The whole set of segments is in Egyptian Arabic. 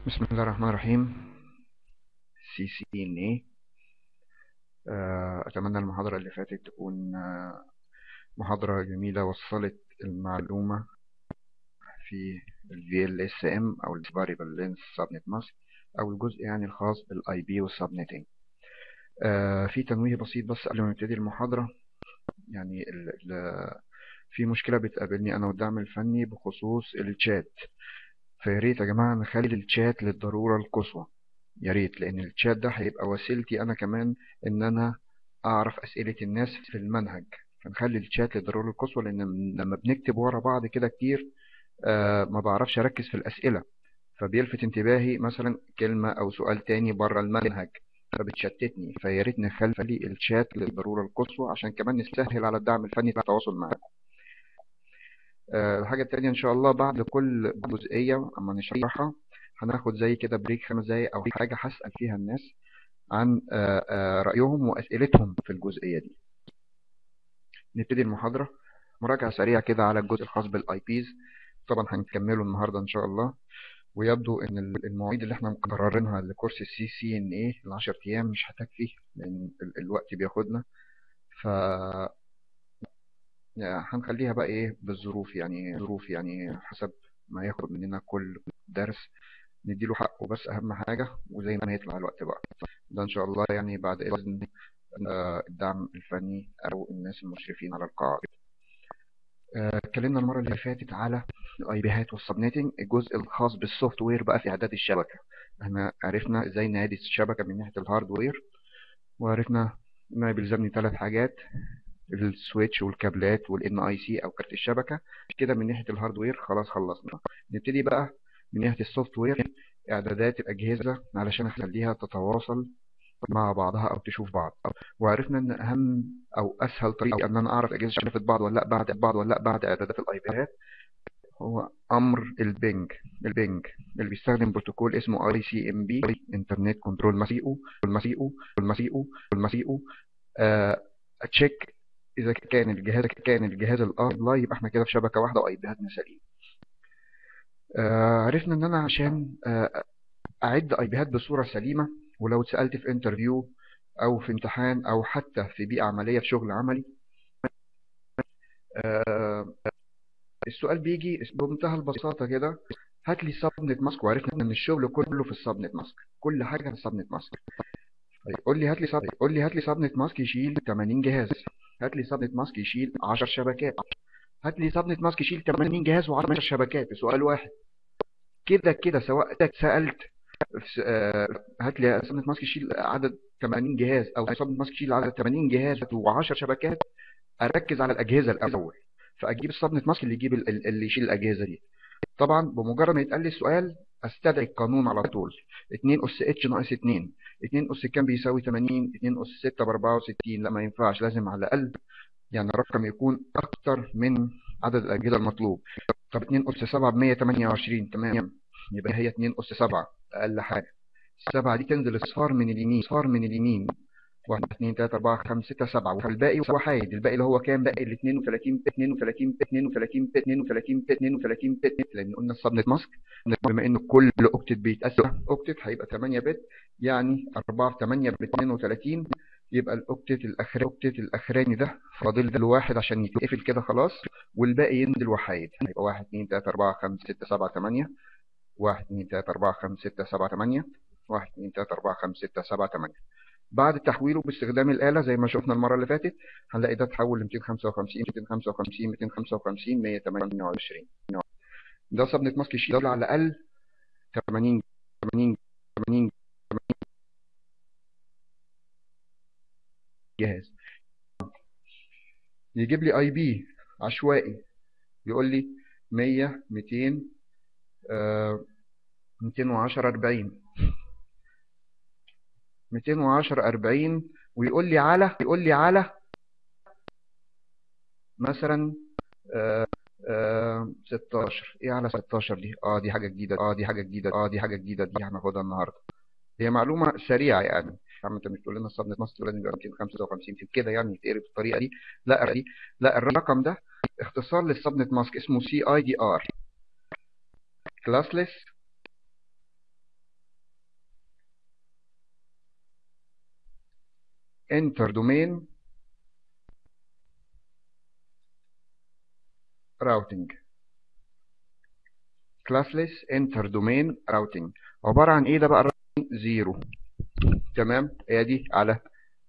بسم الله الرحمن الرحيم سي سي ان اي اتمنى المحاضرة اللي فاتت تكون آه، محاضرة جميلة وصلت المعلومة في ال VLSM او ال Variable Length Subnet Mask او الجزء يعني الخاص بالاي بي والسبنتنج في تنويه بسيط بس قبل ما نبتدي المحاضرة يعني ال ال في مشكلة بتقابلني انا والدعم الفني بخصوص الشات فيا ريت يا جماعة نخلي الشات للضرورة القصوى يا ريت لأن الشات ده هيبقى وسيلتي أنا كمان إن أنا أعرف أسئلة الناس في المنهج فنخلي الشات للضرورة القصوى لأن لما بنكتب ورا بعض كده كتير آه ما بعرفش أركز في الأسئلة فبيلفت انتباهي مثلا كلمة أو سؤال تاني بره المنهج فبتشتتني فيا ريت نخلي الشات للضرورة القصوى عشان كمان نسهل على الدعم الفني في التواصل معاكم آه، الحاجة التانية إن شاء الله بعد كل جزئية أما نشرحها هناخد زي كده بريك خمس دقايق أو حاجة هسأل فيها الناس عن آه، آه، رأيهم وأسئلتهم في الجزئية دي نبتدي المحاضرة مراجعة سريعة كده على الجزء الخاص بالاي بيز طبعا هنكمله النهاردة إن شاء الله ويبدو إن المواعيد اللي احنا مقررينها لكورس السي سي ان ايه ال 10 أيام مش هتكفي لأن ال- الوقت بياخدنا ف يعني هنخليها بقى ايه بالظروف يعني ظروف يعني حسب ما ياخد مننا كل درس نديله حقه بس اهم حاجة وزي ما يطلع الوقت بقى ده ان شاء الله يعني بعد اذن آه، الدعم الفني او الناس المشرفين على القاعة آه، اتكلمنا المرة اللي فاتت على الاي بيهات والسبنيتنج الجزء الخاص بالسوفت وير بقى في اعداد الشبكة احنا عرفنا ازاي نعيد الشبكة من ناحية الهاردوير وعرفنا ان بيلزمني ثلاث حاجات السويتش والكابلات والان اي سي او كارت الشبكه كده من ناحيه الهاردوير خلاص خلصنا نبتدي بقى من ناحيه السوفت وير اعدادات الاجهزه علشان اخليها تتواصل مع بعضها او تشوف بعض وعرفنا ان اهم او اسهل طريقه ان انا اعرف اجهزه شافت بعض ولا لا بعد بعض ولا لا بعد اعدادات الاي بيات هو امر البنج البنج اللي بيستخدم بروتوكول اسمه اي سي ام بي انترنت كنترول مسيئو والمسيئو والمسيئو والمسيئو اتشيك اذا كان الجهاز كان الجهاز الارض لا يبقى احنا كده في شبكه واحده واي بيهاتنا سليم آه عرفنا ان انا عشان آه اعد اي بيهات بصوره سليمه ولو اتسالت في انترفيو او في امتحان او حتى في بيئه عمليه في شغل عملي آه السؤال بيجي بمنتهى البساطه كده هات لي سبنت ماسك وعرفنا ان الشغل كله في السبنت ماسك كل حاجه في السبنت ماسك طيب قول لي هات لي سب... قول لي هات لي سبنت ماسك يشيل 80 جهاز هات لي سبنت ماسك يشيل 10 شبكات هات لي سبنت ماسك يشيل 80 جهاز و10 شبكات في سؤال واحد كده كده سواء سألت في- آه، هات لي سبنت ماسك يشيل عدد 80 جهاز او سبنت ماسك يشيل عدد 80 جهاز و10 شبكات اركز على الاجهزه الاول فاجيب السبنت ماسك اللي يجيب ال- ال- اللي يشيل الاجهزه دي طبعا بمجرد ما يتقال لي السؤال استدعي القانون على طول 2 اس اتش ناقص 2 2 اس كام بيساوي 80 2 اس 6 ب 64 لا ما ينفعش لازم على الاقل يعني الرقم يكون اكتر من عدد الاجهزه المطلوب طب 2 اس 7 ب 128 تمام يبقى هي 2 اس 7 اقل حاجه السبعه دي تنزل اصفار من اليمين اصفار من اليمين 1 2 3 4 5 6 7 والباقي وحايد الباقي اللي هو كام باقي ال 32 32 32 32 32 لان قلنا السبنت ماسك بما ان كل اوكتت بيتقسم اوكتت هيبقى 8 بت يعني 4 في 8 ب 32 يبقى الاوكتت الاخراني الاوكتت الاخراني ده فاضل له واحد عشان يتقفل كده خلاص والباقي ينزل وحيد يبقى 1 2 3 4 5 6 7 8 1 2 3 4 5 6 7 8 1 2 3 4 5 6 7 8 بعد تحويله باستخدام الآلة زي ما شفنا المرة اللي فاتت هنلاقي ده اتحول ل 255 255 255 128 ده سبنت ماسك يشيل على الأقل 80 80 80 جهاز يجيب لي اي بي عشوائي يقول لي 100 200 آه 210 40 210 40 ويقول لي على يقول لي على مثلا آه آه 16 ايه على 16 دي اه دي حاجه جديده اه دي حاجه جديده اه دي حاجه جديده دي هناخدها النهارده هي معلومه سريعه يعني يا عم انت مش تقول لنا الصبنة مصر لازم يبقى 255 كده يعني يتقرب بالطريقه دي لا دي لا الرقم ده اختصار للسبنت ماسك اسمه سي اي دي ار كلاسلس انتر دومين راوتنج كلاسلس انتر دومين راوتنج عبارة عن ايه ده بقى الرقم زيرو تمام هي دي على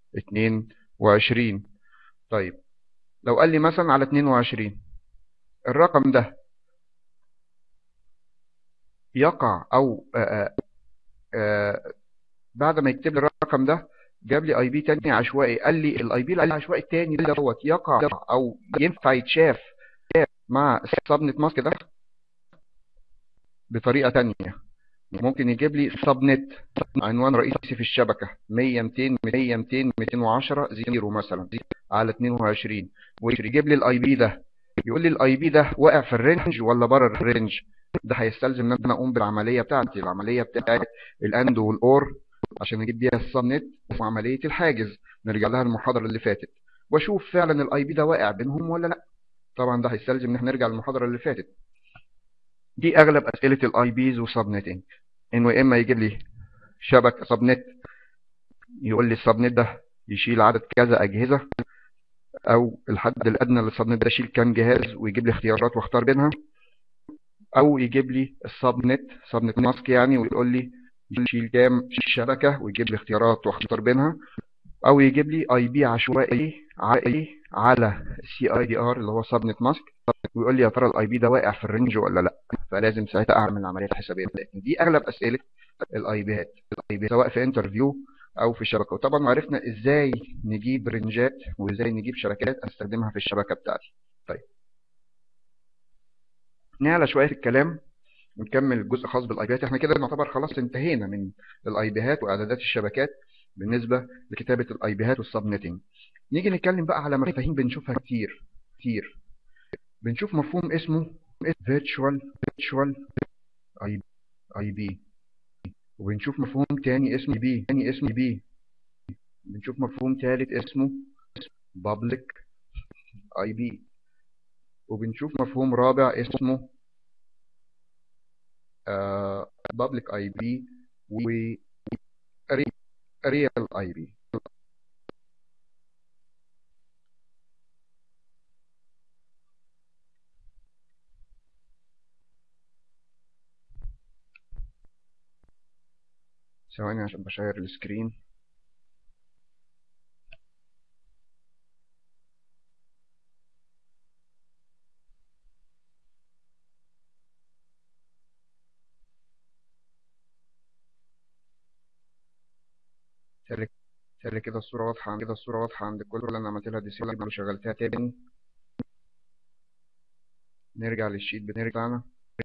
22 طيب لو قال لي مثلا على 22 الرقم ده يقع او آآ آآ بعد ما يكتب لي الرقم ده جاب لي اي بي تاني عشوائي قال لي الاي بي العشوائي التاني دوت يقع او ينفع يتشاف مع السبنت ماسك ده بطريقة تانية ممكن يجيب لي سبنت عنوان رئيسي في الشبكة 100 200 200 200 210 0 مثلا على 22 ويجيب لي الاي بي ده يقول لي الاي بي ده واقع في الرينج ولا بره الرينج ده هيستلزم ان انا اقوم بالعمليه بتاعتي العمليه بتاعت الاند والاور عشان اجيب بيها السبنت وعمليه الحاجز نرجع لها المحاضره اللي فاتت واشوف فعلا الاي بي ده واقع بينهم ولا لا طبعا ده هيستلزم ان احنا نرجع للمحاضره اللي فاتت دي اغلب اسئله الاي بيز وسبنتنج انه يا اما يجيب لي شبكه سبنت يقول لي السبنت ده يشيل عدد كذا اجهزه او الحد الادنى للسبنت ده يشيل كام جهاز ويجيب لي اختيارات واختار بينها او يجيب لي السبنت سبنت ماسك يعني ويقول لي يشيل كام شبكه ويجيب لي اختيارات واختار بينها او يجيب لي اي بي عشوائي عائلي على السي اي دي ار اللي هو سبنت ماسك ويقول لي يا ترى الاي بي ده واقع في الرينج ولا لا فلازم ساعتها اعمل العمليه الحسابيه لكن دي اغلب اسئله الاي بيات الاي بي سواء في انترفيو او في الشبكه وطبعا عرفنا ازاي نجيب رنجات وازاي نجيب شبكات استخدمها في الشبكه بتاعتي طيب نعلى شويه في الكلام ونكمل جزء خاص بالاي بيات احنا كده نعتبر خلاص انتهينا من الاي بيات واعدادات الشبكات بالنسبه لكتابه الاي بيات والسبنتنج نيجي نتكلم بقى على مفاهيم بنشوفها كتير كتير بنشوف مفهوم اسمه virtual virtual اي بي وبنشوف مفهوم تاني اسمه بي تاني اسمه بي بنشوف مفهوم تالت اسمه public اي بي وبنشوف مفهوم رابع اسمه uh, public اي بي و real اي بي ثواني عشان بشير السكرين تالي كده الصورة واضحة عند كده الصورة واضحة عند كل اللي أنا عملت لها ديسيبل وشغلتها تاني نرجع للشيت بتاعنا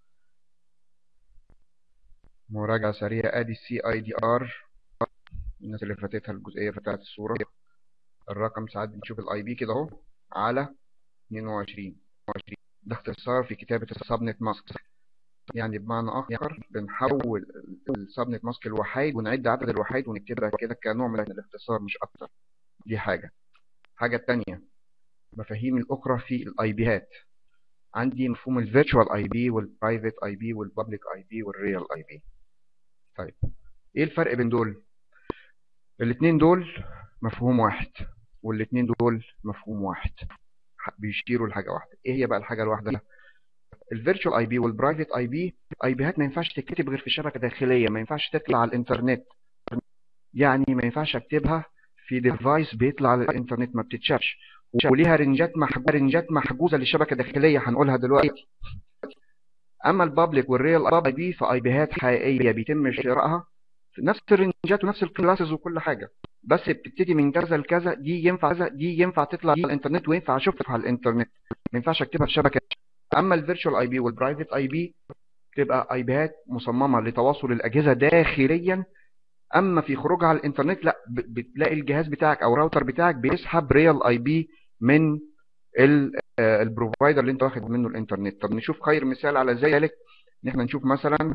مراجعة سريعة ادي السي اي دي ار الناس اللي فاتتها الجزئية بتاعت الصورة الرقم ساعات بنشوف الاي بي كده اهو على 22 ده اختصار في كتابة السبنت ماسك يعني بمعنى اخر بنحول السبنت ماسك الوحيد ونعد عدد الوحيد ونكتبها كده كنوع من الاختصار مش اكتر دي حاجة حاجة تانية مفاهيم الاخرى في الاي بيات عندي مفهوم الفيرتشوال اي بي والبرايفت اي بي والبابليك اي بي والريال اي بي طيب ايه الفرق بين دول الاثنين دول مفهوم واحد والاثنين دول مفهوم واحد بيشيروا لحاجه واحده ايه هي بقى الحاجه الواحده الفيرتشوال اي بي والبرايفت اي بي اي بيات ما ينفعش تتكتب غير في شبكه داخليه ما ينفعش تطلع على الانترنت يعني ما ينفعش اكتبها في ديفايس بيطلع على الانترنت ما بتتشافش وليها رنجات محجوزه رنجات محجوزه للشبكه الداخليه هنقولها دلوقتي اما البابليك والريال اي بي فاي بيات حقيقيه بيتم شرائها نفس الرنجات ونفس الكلاسز وكل حاجه بس بتبتدي من كذا لكذا دي ينفع كذا دي ينفع تطلع على الانترنت وينفع اشوفها على الانترنت ما ينفعش اكتبها في شبكه اما الفيرتشوال اي بي والبرايفت اي بي تبقى اي بيات مصممه لتواصل الاجهزه داخليا اما في خروجها على الانترنت لا بتلاقي الجهاز بتاعك او الراوتر بتاعك بيسحب ريال اي بي من البروفايدر اللي انت واخد منه الانترنت طب نشوف خير مثال على ذلك ان احنا نشوف مثلا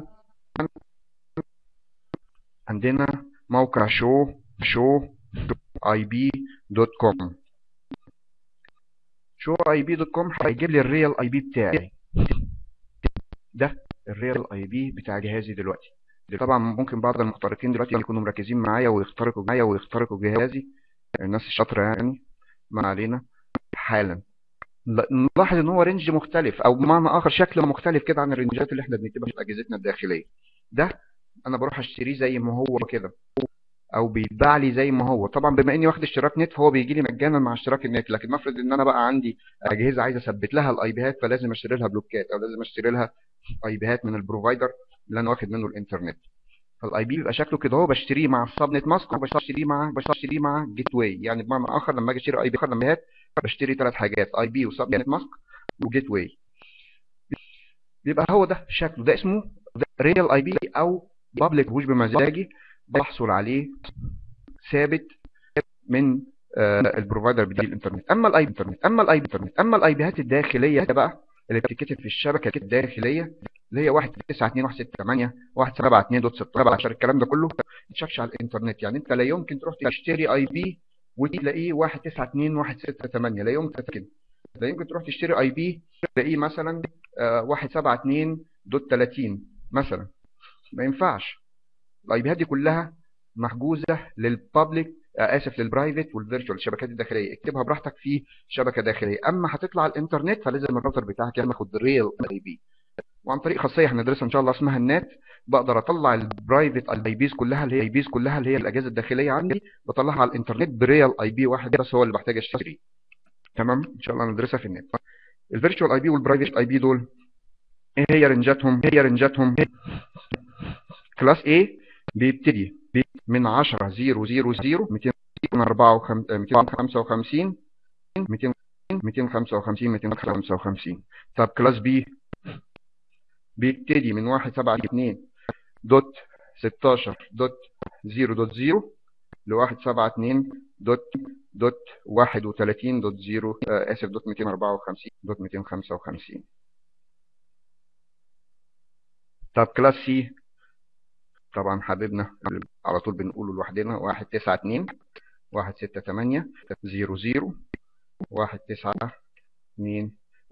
عندنا موقع شو شو اي بي دوت كوم شو اي بي دوت كوم هيجيب لي الريال اي بي بتاعي ده الريال اي بي بتاع جهازي دلوقتي طبعا ممكن بعض المخترقين دلوقتي يكونوا مركزين معايا ويخترقوا معايا ويخترقوا جهازي الناس الشاطره يعني ما علينا حالا نلاحظ ان هو رينج مختلف او بمعنى اخر شكل مختلف كده عن الرينجات اللي احنا بنكتبها في اجهزتنا الداخليه ده انا بروح اشتريه زي ما هو كده او بيتباع لي زي ما هو طبعا بما اني واخد اشتراك نت فهو بيجي لي مجانا مع اشتراك النت لكن نفرض ان انا بقى عندي اجهزه عايز اثبت لها الاي بيهات فلازم اشتري لها بلوكات او لازم اشتري لها اي بيهات من البروفايدر اللي انا واخد منه الانترنت فالاي بي بيبقى شكله كده هو بشتريه مع السبنت ماسك وبشتريه مع بشتريه مع جيت واي يعني بمعنى اخر لما اجي اشتري اي بي لما بشتري ثلاث حاجات اي بي وسبنت ماسك وجيت واي بيبقى هو ده شكله ده اسمه ريال اي بي او بابليك مش بمزاجي بحصل عليه ثابت من البروفايدر بتاع الانترنت اما الاي انترنت اما الاي انترنت اما الاي بيهات الداخليه بقى اللي بتتكتب في الشبكه الداخليه اللي هي 192.168 172.16 الكلام ده كله ما تشافش على الانترنت يعني انت لا يمكن تروح تشتري اي بي وتلاقيه 192.168 لا يمكن لا يمكن تروح تشتري اي بي تلاقيه مثلا 172.30 مثلا ما ينفعش الاي بيهات دي كلها محجوزه للبابليك اسف للبرايفت والفيرتشوال الشبكات الداخليه اكتبها براحتك في شبكه داخليه اما هتطلع على الانترنت فلازم الراوتر بتاعك ياخد ريل اي بي وعن طريق خاصيه هندرسها ان شاء الله اسمها النات بقدر اطلع البرايفت اي بيز كلها اللي هي اي بيز كلها اللي هي الاجهزه الداخليه عندي بطلعها على الانترنت بريال اي بي واحد بس هو اللي بحتاج اشتريه تمام ان شاء الله ندرسها في النت الفيرتشوال اي بي والبرايفت اي بي دول ايه هي رنجاتهم هي رنجاتهم كلاس A بيبتدي من 10 0 0 0 254 255 255 طب كلاس B بيبتدي من 172 دوت 16 دوت 0 دوت 0 ل 172 دوت دوت 31 دوت 0 اسف دوت 254 دوت 255 طب كلاس سي طبعا حبيبنا على طول بنقوله لوحدنا 192 168 00 192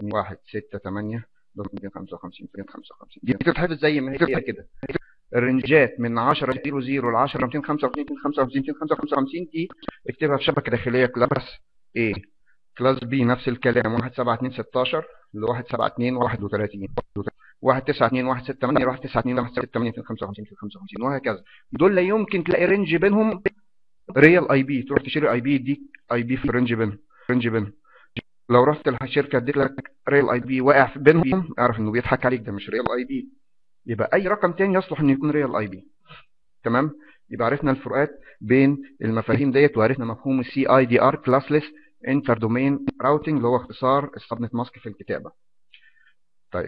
168 255 255 دي بتتحفظ زي ما هي كده الرنجات من 10 0 0 ل 10 255 255 255 دي اكتبها في شبكه داخليه كلاس A كلاس B نفس الكلام 172 16 ل 172 31 192 168 192 168 255 255 وهكذا دول لا يمكن تلاقي رينج بينهم ريال اي بي تروح تشتري اي بي يديك اي بي في رينج بينهم رينج بينهم لو رحت الشركه اديت لك ريال اي بي واقع بينهم اعرف انه بيضحك عليك ده مش ريال اي بي يبقى اي رقم تاني يصلح انه يكون ريال اي بي تمام يبقى عرفنا الفروقات بين المفاهيم ديت وعرفنا مفهوم السي اي دي ار كلاسلس انتر دومين راوتنج اللي هو اختصار السبنت ماسك في الكتابه طيب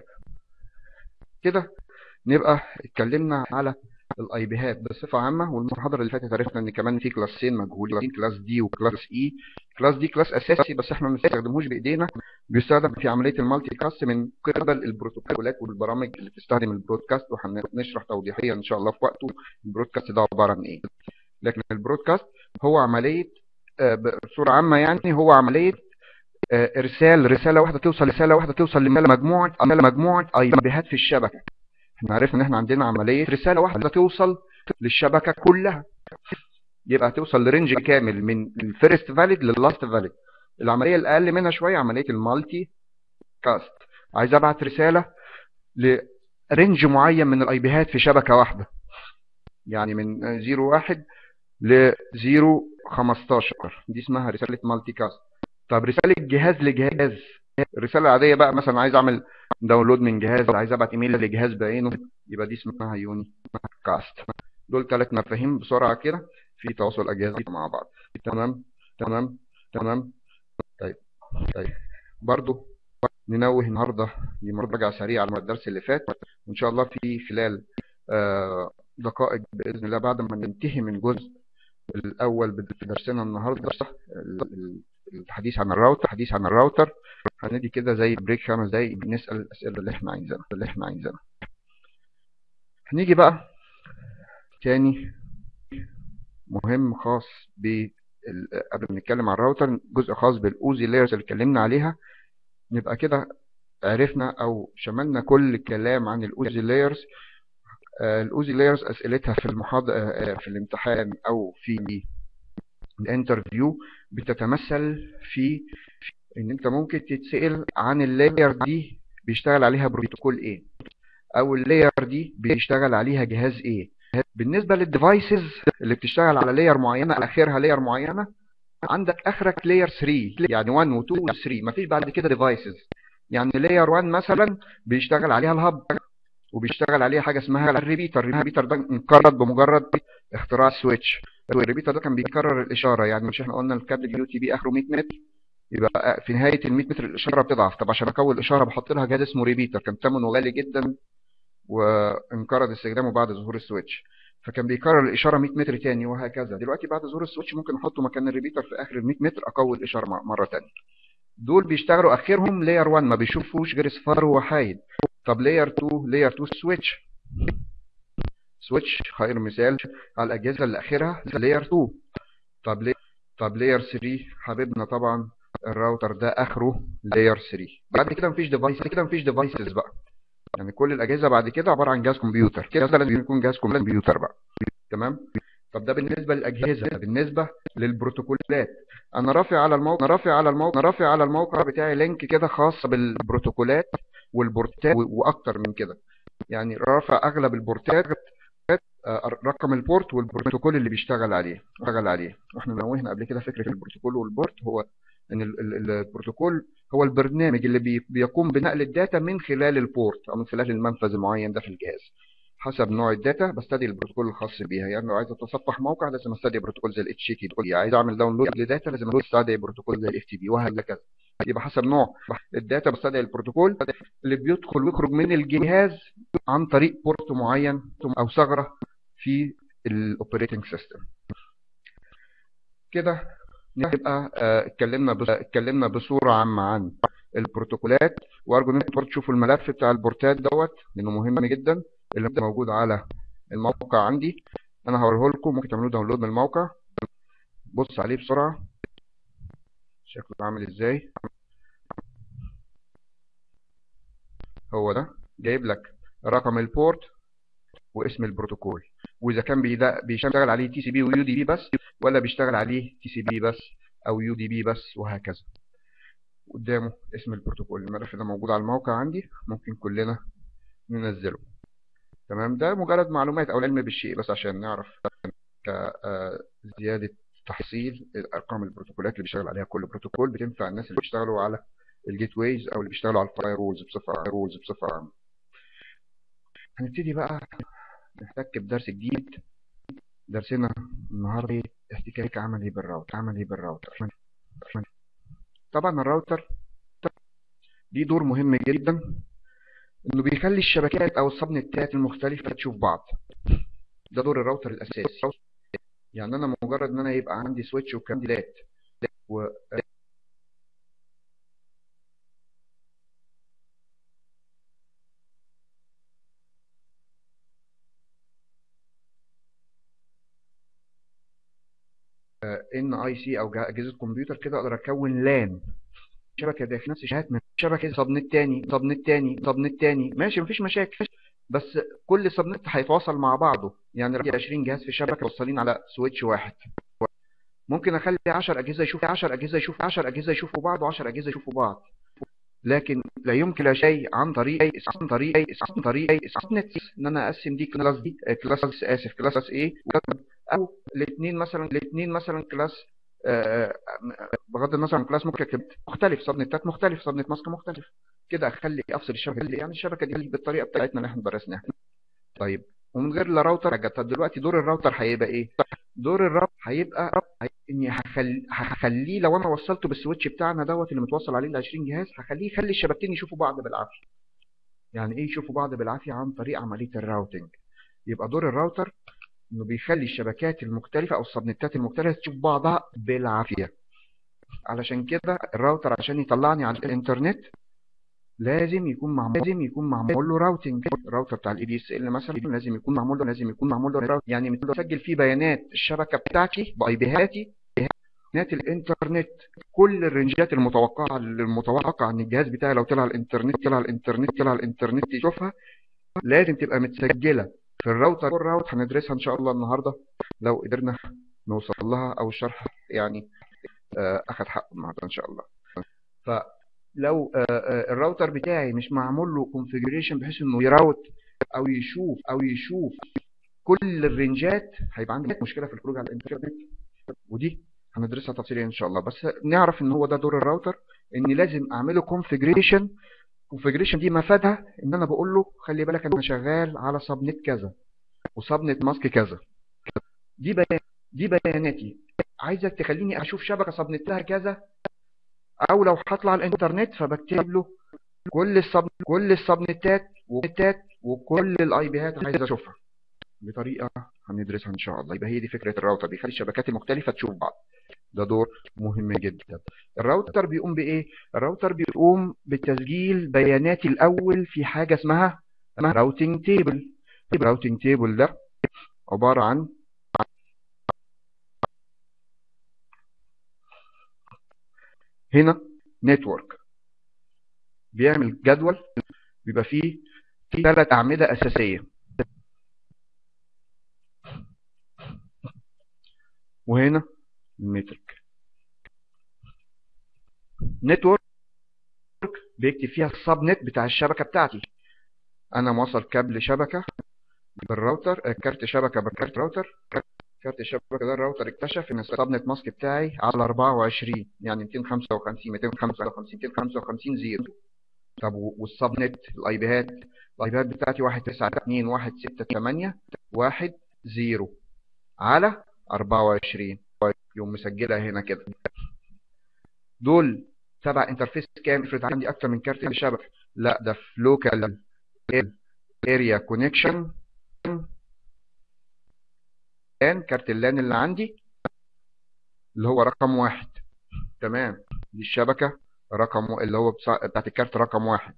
كده نبقى اتكلمنا على الاي بيهات بصفه عامه والمحاضره اللي فاتت عرفنا ان كمان في كلاسين مجهولين كلاس دي وكلاس اي كلاس دي كلاس اساسي بس احنا ما بنستخدموش بايدينا بيستخدم في عمليه المالتي كاست من قبل البروتوكولات والبرامج اللي بتستخدم البرودكاست وهنشرح توضيحيا ان شاء الله في وقته البرودكاست ده عباره عن ايه لكن البرودكاست هو عمليه بصوره عامه يعني هو عمليه ارسال رساله واحده توصل رساله واحده توصل لمجموعه مجموعه اي بيهات في الشبكه احنا عرفنا ان احنا عندنا عمليه رساله واحده توصل للشبكه كلها يبقى هتوصل لرينج كامل من الفيرست فاليد لللاست فاليد العمليه الاقل منها شويه عمليه المالتي كاست عايز ابعت رساله لرينج معين من الاي بيهات في شبكه واحده يعني من 01 ل 015 دي اسمها رساله مالتي كاست طب رساله جهاز لجهاز الرساله العاديه بقى مثلا عايز اعمل داونلود من جهاز عايز ابعت ايميل لجهاز بعينه يبقى دي اسمها يوني كاست دول ثلاث مفاهيم بسرعه كده في تواصل اجهزه مع بعض تمام تمام تمام طيب طيب برضو ننوه النهارده دي مراجعه سريعه على الدرس اللي فات وان شاء الله في خلال آه دقائق باذن الله بعد ما ننتهي من الجزء الاول في درسنا النهارده الحديث عن الراوتر الحديث عن الراوتر هندي كده زي بريك خمس دقايق نسال الاسئله اللي احنا عايزينها اللي احنا عايزينها هنيجي بقى تاني مهم خاص ب قبل ما نتكلم عن الراوتر جزء خاص بالاوزي لايرز اللي اتكلمنا عليها نبقى كده عرفنا او شملنا كل الكلام عن الاوزي لايرز الاوزي لايرز اسئلتها في المحاضره في الامتحان او في الانترفيو بتتمثل في ان انت ممكن تتسأل عن اللاير دي بيشتغل عليها بروتوكول ايه او اللاير دي بيشتغل عليها جهاز ايه بالنسبة للديفايسز اللي بتشتغل على لاير معينة اخرها لاير معينة عندك اخرك لاير 3 يعني 1 و 2 و 3 مفيش بعد كده ديفايسز يعني لاير 1 مثلا بيشتغل عليها الهب وبيشتغل عليها حاجه اسمها الريبيتر الريبيتر ده انقرض بمجرد اختراع السويتش الريبيتر ده كان بيكرر الاشاره يعني مش احنا قلنا الكابل اليو تي بي اخره 100 متر يبقى في نهايه ال 100 متر الاشاره بتضعف طب عشان اكون الاشاره بحط لها جهاز اسمه ريبيتر كان ثمنه غالي جدا وانقرض استخدامه بعد ظهور السويتش فكان بيكرر الاشاره 100 متر تاني وهكذا دلوقتي بعد ظهور السويتش ممكن احطه مكان الريبيتر في اخر ال 100 متر اقوي الاشاره مره تانية دول بيشتغلوا اخرهم لاير 1 ما بيشوفوش غير اصفار وحايد طب لاير 2 لاير 2 سويتش سويتش خير مثال على الاجهزه اللي اخرها لاير 2 طب لي... طب لاير 3 حبيبنا طبعا الراوتر ده اخره لاير 3 بعد كده مفيش ديفايس كده مفيش ديفايسز بقى يعني كل الاجهزه بعد كده عباره عن جهاز كمبيوتر كده لازم يكون جهاز كمبيوتر بقى تمام طب ده بالنسبه للاجهزه بالنسبه للبروتوكولات انا رافع على الموقع انا رافع على الموقع انا رافع على الموقع بتاعي لينك كده خاص بالبروتوكولات والبورتات واكتر من كده يعني رافع اغلب البورتات رقم البورت والبروتوكول اللي بيشتغل عليه بيشتغل عليه واحنا نوهنا قبل كده فكره البروتوكول والبورت هو ان البروتوكول هو البرنامج اللي بيقوم بنقل الداتا من خلال البورت او من خلال المنفذ المعين ده في الجهاز حسب نوع الداتا بستدعي البروتوكول الخاص بيها يعني لو عايز اتصفح موقع لازم استدعي بروتوكول زي الاتش تي بي عايز اعمل داونلود لداتا لازم استدعي بروتوكول زي الاف تي بي وهكذا يبقى حسب نوع الداتا بستدعي البروتوكول اللي بيدخل ويخرج من الجهاز عن طريق بورت معين او ثغره في الاوبريتنج سيستم كده نبقى اتكلمنا اتكلمنا بصوره عامه عن البروتوكولات وارجو ان انتوا تشوفوا الملف بتاع البورتات دوت لانه مهم جدا اللي موجود على الموقع عندي انا هوريه لكم ممكن تعملوا داونلود من الموقع بص عليه بسرعه شكله عامل ازاي هو ده جايب لك رقم البورت واسم البروتوكول واذا كان بيشتغل عليه تي سي بي ويو دي بي بس ولا بيشتغل عليه تي سي بي بس او يو دي بي بس وهكذا قدامه اسم البروتوكول الملف ده موجود على الموقع عندي ممكن كلنا ننزله تمام ده مجرد معلومات او علم بالشيء بس عشان نعرف كزيادة تحصيل ارقام البروتوكولات اللي بيشتغل عليها كل بروتوكول بتنفع الناس اللي بيشتغلوا على الجيت ويز او اللي بيشتغلوا على الفاير وولز بصفه رولز بصفه عامه هنبتدي بقى نحتك بدرس جديد درسنا النهارده احتكاك عملي بالراوتر عملي بالراوتر طبعا الراوتر ليه دور مهم جدا انه بيخلي الشبكات او السبنتات المختلفة تشوف بعض ده دور الراوتر الاساسي يعني انا مجرد ان انا يبقى عندي سويتش وكانديلات و ان اي سي او اجهزه كمبيوتر كده اقدر اكون لان شبكه داخل نفس شهات من شبكه سبنت تاني سبنت تاني سبنت تاني ماشي مفيش مشاكل بس كل سبنت هيتواصل مع بعضه يعني 20 جهاز في شبكه موصلين على سويتش واحد ممكن اخلي 10 اجهزه يشوفوا 10 اجهزه يشوفوا 10 اجهزه يشوفوا بعض و10 اجهزه يشوفوا بعض لكن لا يمكن شيء عن طريق عن طريق عن طريق سبنت ان انا اقسم دي كلاس دي كلاس اسف كلاس ايه او الاثنين مثلا الاثنين مثلا كلاس بغض النظر عن كلاس ممكن مختلف سبنتات مختلف سبنت ماسك مختلف كده اخلي افصل الشبكه دي يعني الشبكه دي بالطريقه بتاعتنا اللي احنا درسناها طيب ومن غير لا راوتر حاجه طب دلوقتي دور الراوتر هيبقى ايه دور الراوتر هيبقى اني هخلي هخليه لو انا وصلته بالسويتش بتاعنا دوت اللي متوصل عليه ال 20 جهاز هخليه يخلي الشبكتين يشوفوا بعض بالعافيه يعني ايه يشوفوا بعض بالعافيه عن طريق عمليه الراوتنج يبقى دور الراوتر انه بيخلي الشبكات المختلفة او السبنتات المختلفة تشوف بعضها بالعافية علشان كده الراوتر عشان يطلعني على الانترنت لازم يكون معمول لازم يكون معمول له راوتنج الراوتر بتاع الاي دي اس ال مثلا لازم يكون معمول له لازم يكون معمول له يعني مسجل فيه بيانات الشبكه بتاعتي باي بيهاتي بيانات الانترنت كل الرنجات المتوقعه المتوقع ان الجهاز بتاعي لو طلع الانترنت طلع الانترنت طلع الانترنت يشوفها لازم تبقى متسجله في الراوتر الراوت هندرسها ان شاء الله النهارده لو قدرنا نوصل لها او الشرح يعني آه، اخد حقه النهارده ان شاء الله فلو آه، آه، الراوتر بتاعي مش معمول له كونفيجريشن بحيث انه يراوت او يشوف او يشوف كل الرنجات هيبقى عندي مشكله في الخروج على الانترنت ودي هندرسها تفصيليا ان شاء الله بس نعرف ان هو ده دور الراوتر اني لازم اعمله كونفيجريشن كونفيجريشن دي مفادها ان انا بقول له خلي بالك انا شغال على سبنت كذا وسبنت ماسك كذا دي بيان دي بياناتي عايزك تخليني اشوف شبكه سبنتها كذا او لو هطلع على الانترنت فبكتب له كل السب كل السبنتات والنتات وكل الاي بيات عايز اشوفها بطريقه هندرسها ان شاء الله يبقى هي دي فكره الراوتر بيخلي الشبكات المختلفه تشوف بعض ده دور مهم جدا الراوتر بيقوم بايه الراوتر بيقوم بتسجيل بياناتي الاول في حاجه اسمها راوتنج تيبل الراوتنج تيبل ده عباره عن هنا نتورك بيعمل جدول بيبقى فيه ثلاث أعمدة أساسية وهنا المترك نتورك بيكتب فيها السب نت بتاع الشبكة بتاعتي أنا موصل كابل شبكة بالراوتر كارت شبكة بالكارت راوتر كارت الشبكة ده الراوتر اكتشف ان السب نت ماسك بتاعي على 24 يعني 255 255 255 زيرو طب والسب نت الاي بيهات الاي بيهات بتاعتي 192 168 1 0 على 24 يوم مسجلها هنا كده دول تبع انترفيس كام افرض عندي اكتر من كارت الشبكه لا ده في لوكال اريا كونكشن لان كارت اللان اللي عندي اللي هو رقم واحد تمام دي الشبكة رقم اللي هو بتاعت الكارت رقم واحد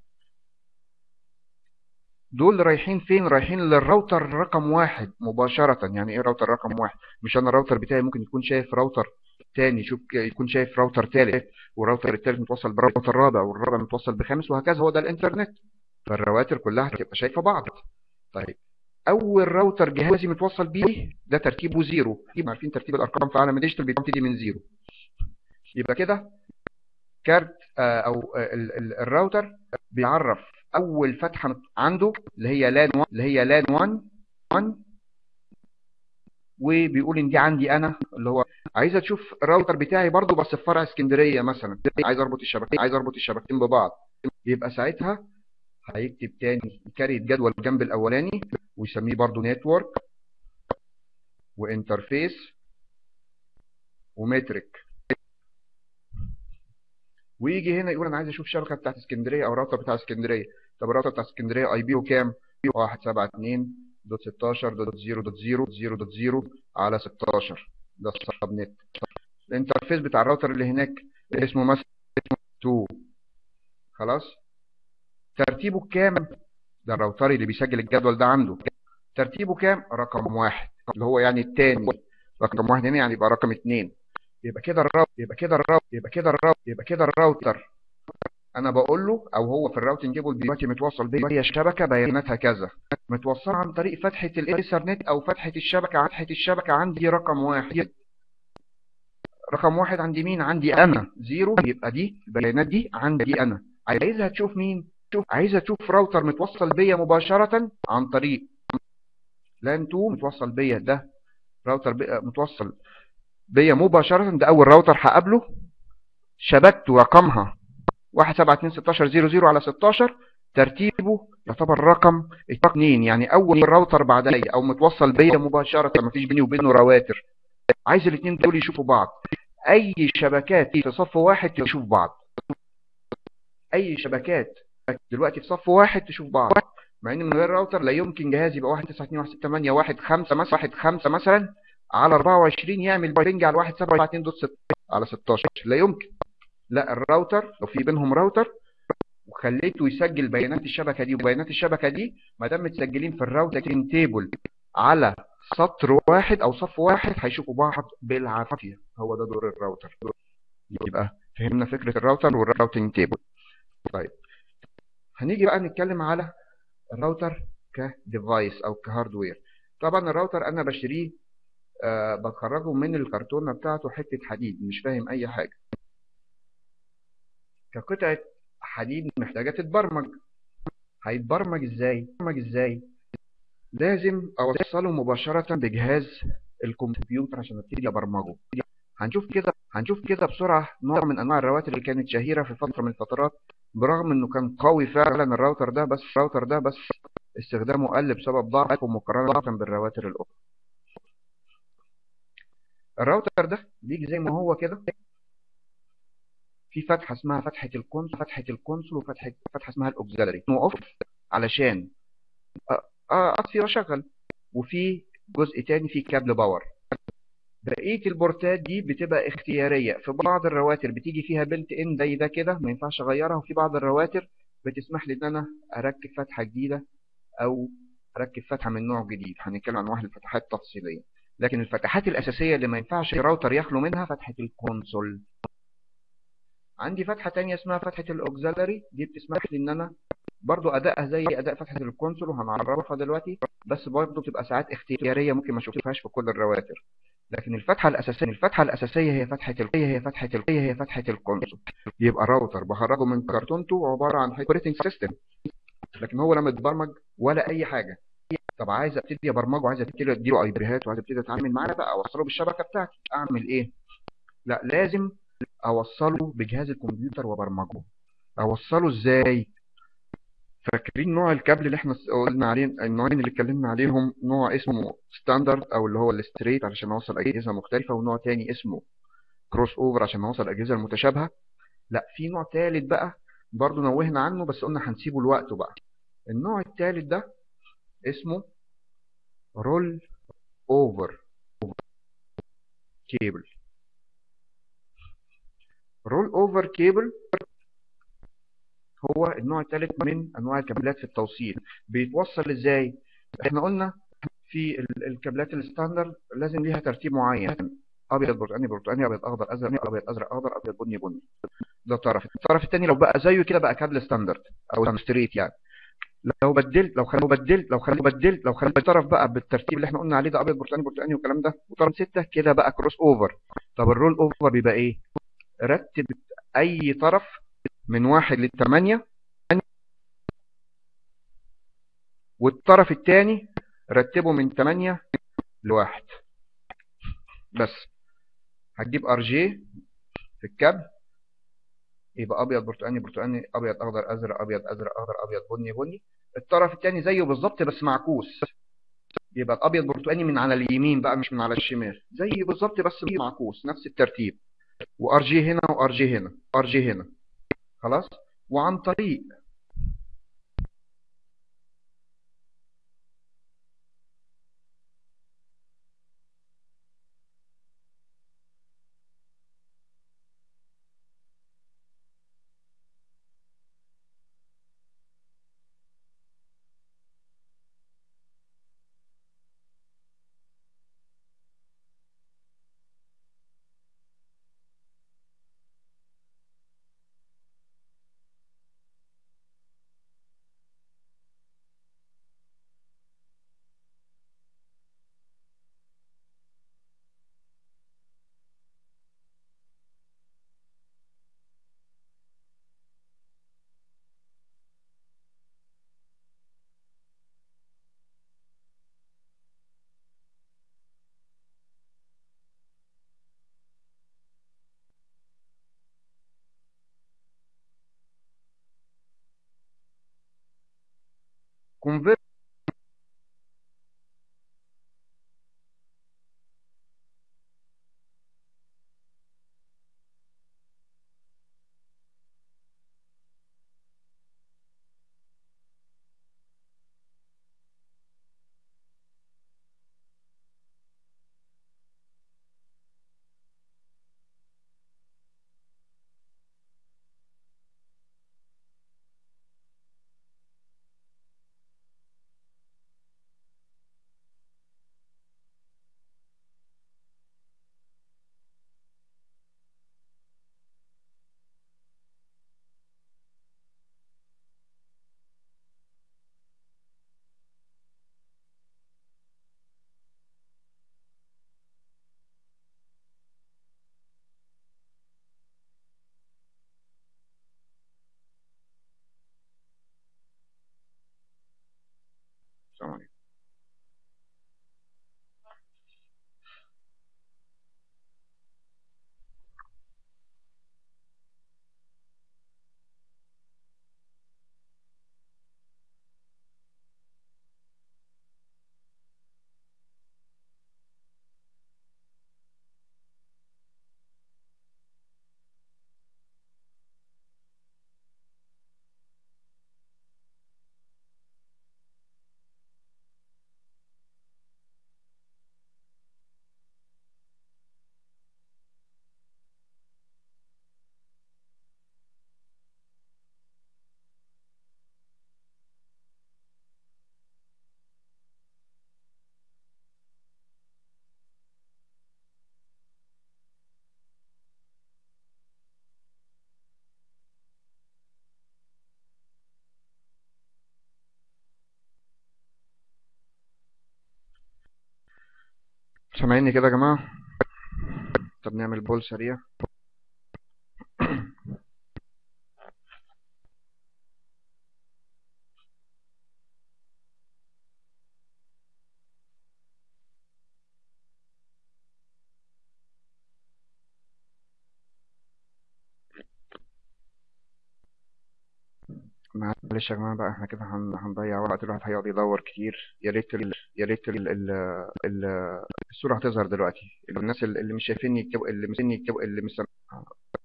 دول رايحين فين رايحين للراوتر رقم واحد مباشرة يعني ايه راوتر رقم واحد مش انا الراوتر بتاعي ممكن يكون شايف راوتر تاني شوف يكون شايف راوتر تالت والراوتر التالت متوصل براوتر رابع والرابع متوصل بخامس وهكذا هو ده الانترنت فالرواتر كلها هتبقى شايفة بعض طيب اول راوتر جهازي متوصل بيه ده ترتيبه زيرو عارفين ترتيب الارقام في عالم الديجيتال بيبتدي من زيرو يبقى كده كارت او الراوتر بيعرف اول فتحه عنده اللي هي لان 1 اللي هي لان 1 1 وبيقول ان دي عندي انا اللي هو عايز اشوف الراوتر بتاعي برضو بس في فرع اسكندريه مثلا عايز اربط الشبكتين عايز اربط الشبكتين ببعض يبقى ساعتها هيكتب تاني كاريت جدول جنب الاولاني ويسميه برضو نتورك وانترفيس ومترك ويجي هنا يقول انا عايز اشوف الشبكه بتاعت اسكندريه او الراوتر بتاع اسكندريه طب الراوتر بتاع اسكندريه اي بي وكام 172 دوت 16 دوت 0 دوت 0 0 دوت 0 على 16 ده السب نت الانترفيس بتاع الراوتر اللي هناك اسمه مثلا 2 خلاص ترتيبه كام ده الراوتر اللي بيسجل الجدول ده عنده ترتيبه كام رقم واحد اللي هو يعني التاني رقم واحد هنا يعني يبقى رقم اتنين يبقى كده الراوتر يبقى كده الراوتر يبقى كده الراوتر يبقى كده الراوتر انا بقول له او هو في الراوتنج تيبل دلوقتي متوصل بيا الشبكه بياناتها كذا متوصل عن طريق فتحه الايثرنت او فتحه الشبكه فتحه الشبكه عندي رقم واحد رقم واحد عندي مين عندي انا زيرو يبقى دي البيانات دي عندي انا عايزها تشوف مين شوف عايزه تشوف راوتر متوصل بيا مباشره عن طريق لان 2 متوصل بيا ده راوتر بي متوصل بيا مباشره ده اول راوتر هقابله شبكته رقمها 172.16.00 على 16 ترتيبه يعتبر رقم 2 يعني اول راوتر بعدي او متوصل بيا مباشره مفيش بيني وبينه رواتر عايز الاثنين دول يشوفوا بعض اي شبكات في صف واحد تشوف بعض اي شبكات دلوقتي في صف واحد تشوف بعض مع ان من غير راوتر لا يمكن جهاز يبقى 192.168.1.5 مثلا 1.5 مثلا على 24 يعمل بينج على 1.7.2.6 على 16 لا يمكن لا الراوتر لو في بينهم راوتر وخليته يسجل بيانات الشبكه دي وبيانات الشبكه دي ما دام متسجلين في الراوتنج تيبل على سطر واحد او صف واحد هيشوفوا بعض بالعافيه هو ده دور الراوتر يبقى فهمنا فكره الراوتر والراوتنج تيبل طيب هنيجي بقى نتكلم على الراوتر كديفايس او كهاردوير طبعا الراوتر انا بشتريه آه بخرجه من الكرتونة بتاعته حتة حديد مش فاهم أي حاجة كقطعة حديد محتاجة تتبرمج هيتبرمج ازاي؟ برمج ازاي؟ لازم اوصله مباشرة بجهاز الكمبيوتر عشان ابتدي ابرمجه هنشوف كده هنشوف كده بسرعة نوع من انواع الرواتر اللي كانت شهيرة في فترة من الفترات برغم انه كان قوي فعلا الراوتر ده بس الراوتر ده بس استخدامه قل بسبب ضعفه مقارنة بالرواتر الاخرى الراوتر ده بيجي زي ما هو كده في فتحة اسمها فتحة الكونسول فتحة الكونسول وفتحة فتحة اسمها الاوكسيلري اوف علشان اطفي واشغل وفي جزء تاني فيه كابل باور بقية البورتات دي بتبقى اختيارية في بعض الرواتر بتيجي فيها بلت ان زي ده كده ما ينفعش اغيرها وفي بعض الرواتر بتسمح لي ان انا اركب فتحة جديدة او اركب فتحة من نوع جديد هنتكلم عن واحد الفتحات تفصيلية لكن الفتحات الاساسية اللي ما ينفعش الراوتر يخلو منها فتحة الكونسول عندي فتحة تانية اسمها فتحة الاوكسيلري دي بتسمح لي ان انا برضو ادائها زي اداء فتحة الكونسول وهنعرفها دلوقتي بس برضو بتبقى ساعات اختيارية ممكن ما اشوفهاش في كل الرواتر لكن الفتحة الأساسية الفتحة الأساسية هي فتحة ال... هي فتحة ال... هي فتحة الكونسول يبقى راوتر بخرجه من كرتونته عبارة عن اوبريتنج سيستم لكن هو لا متبرمج ولا أي حاجة طب عايز ابتدي ابرمجه عايز ابتدي اديله اي بيهات وعايز ابتدي اتعامل معاه بقى اوصله بالشبكة بتاعتي اعمل ايه لا لازم اوصله بجهاز الكمبيوتر وابرمجه اوصله ازاي فاكرين نوع الكابل اللي احنا قلنا عليه النوعين اللي اتكلمنا عليهم نوع اسمه ستاندرد او اللي هو الستريت علشان اوصل اجهزه مختلفه ونوع تاني اسمه كروس اوفر عشان اوصل الاجهزه المتشابهه لا في نوع تالت بقى برضو نوهنا عنه بس قلنا هنسيبه لوقته بقى النوع التالت ده اسمه رول اوفر كيبل رول اوفر كيبل هو النوع الثالث من انواع الكابلات في التوصيل بيتوصل ازاي احنا قلنا في الكابلات الستاندرد لازم ليها ترتيب معين ابيض برتقاني برتقاني ابيض اخضر ازرق ابيض ازرق اخضر ابيض بني بني ده طرف الطرف الثاني لو بقى زيه كده بقى كابل ستاندرد او ستريت يعني لو بدلت لو خلينا بدلت لو خلينا بدلت لو خلينا الطرف بقى بالترتيب اللي احنا قلنا عليه ده ابيض برتقاني برتقاني والكلام ده وطرف ستة كده بقى كروس اوفر طب الرول اوفر بيبقى ايه رتب اي طرف من واحد للثمانية والطرف الثاني رتبه من 8 لواحد بس هتجيب ار جي في الكابل يبقى ابيض برتقاني برتقاني ابيض اخضر ازرق ابيض ازرق اخضر ابيض بني بني الطرف الثاني زيه بالظبط بس معكوس يبقى الابيض برتقاني من على اليمين بقى مش من على الشمال زي بالظبط بس معكوس نفس الترتيب وار جي هنا وار جي هنا ار جي هنا خلاص وعن طريق سامعيني كده يا جماعة طب نعمل بول سريع معلش يا جماعة بقى احنا كده هن- هنضيع وقت الواحد هيقعد يدور كتير يا ريت ال... يا ريت ال... ال... ال... الصورة هتظهر دلوقتي الناس اللي اللي مش شايفيني يكتبوا اللي مش شايفيني يكتبوا اللي مش سامع-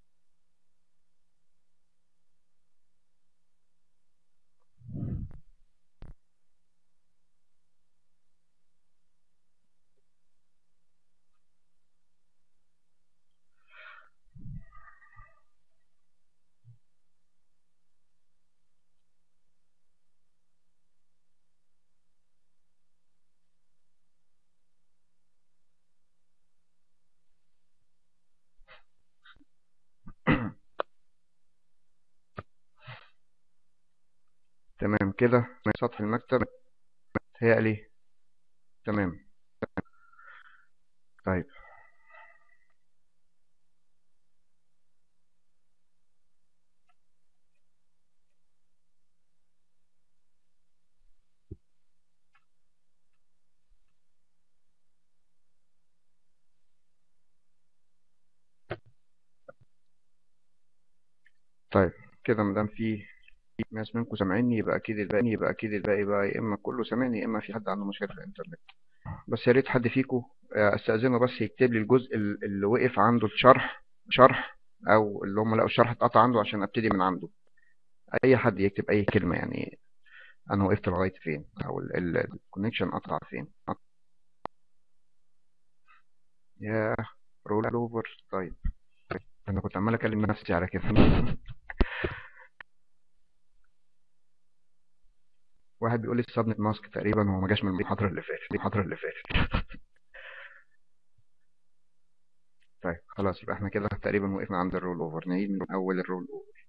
تمام كده سطح المكتب هيقلي تمام طيب طيب كده مادام في ناس منكم سامعيني يبقى اكيد الباقي يبقى اكيد الباقي بقى يا اما كله سامعني يا اما في حد عنده مشكله في الانترنت بس يا ريت حد فيكم استاذنه بس يكتب لي الجزء ال- اللي وقف عنده الشرح شرح او اللي هم لقوا الشرح اتقطع عنده عشان ابتدي من عنده اي حد يكتب اي كلمه يعني انا وقفت لغايه فين او الكونكشن قطع فين يا رول اوفر طيب انا كنت عمال اكلم نفسي على كده واحد بيقول لي السبنت ماسك تقريبا هو ما جاش من المحاضره اللي فاتت المحاضره اللي فاتت طيب خلاص يبقى احنا كده تقريبا وقفنا عند الرول اوفر نعيد من اول الرول اوفر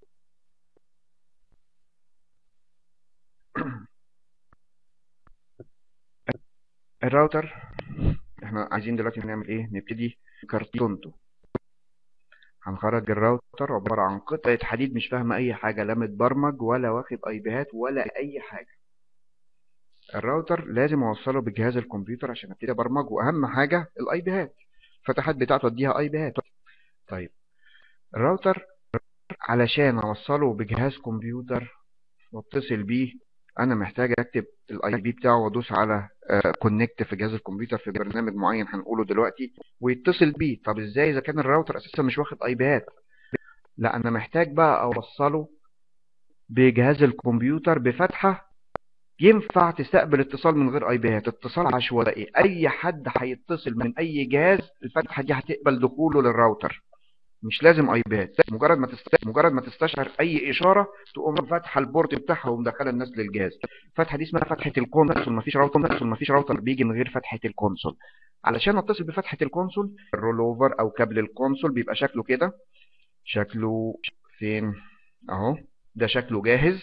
الراوتر احنا عايزين دلوقتي نعمل ايه نبتدي كرتونته هنخرج الراوتر عبارة عن قطعة حديد مش فاهمة اي حاجة لا متبرمج ولا واخد اي بيهات ولا اي حاجة الراوتر لازم اوصله بجهاز الكمبيوتر عشان ابتدي ابرمجه واهم حاجة الاي بيهات الفتحات بتاعته اديها اي بيهات طيب الراوتر علشان اوصله بجهاز كمبيوتر واتصل بيه انا محتاج اكتب الاي بي بتاعه وادوس على كونكت في جهاز الكمبيوتر في برنامج معين هنقوله دلوقتي ويتصل بيه طب ازاي اذا كان الراوتر اساسا مش واخد اي بيات لا انا محتاج بقى اوصله بجهاز الكمبيوتر بفتحة ينفع تستقبل اتصال من غير اي بيات اتصال عشوائي اي حد هيتصل من اي جهاز الفتحة دي هتقبل دخوله للراوتر مش لازم اي باد مجرد ما تست... مجرد ما تستشعر اي اشاره تقوم فاتحه البورت بتاعها ومدخله الناس للجهاز الفتحه دي اسمها فتحه الكونسول مفيش راوتر مفيش راوتر بيجي من غير فتحه الكونسول علشان اتصل بفتحه الكونسول الرول اوفر او كابل الكونسول بيبقى شكله كده شكله فين اهو ده شكله جاهز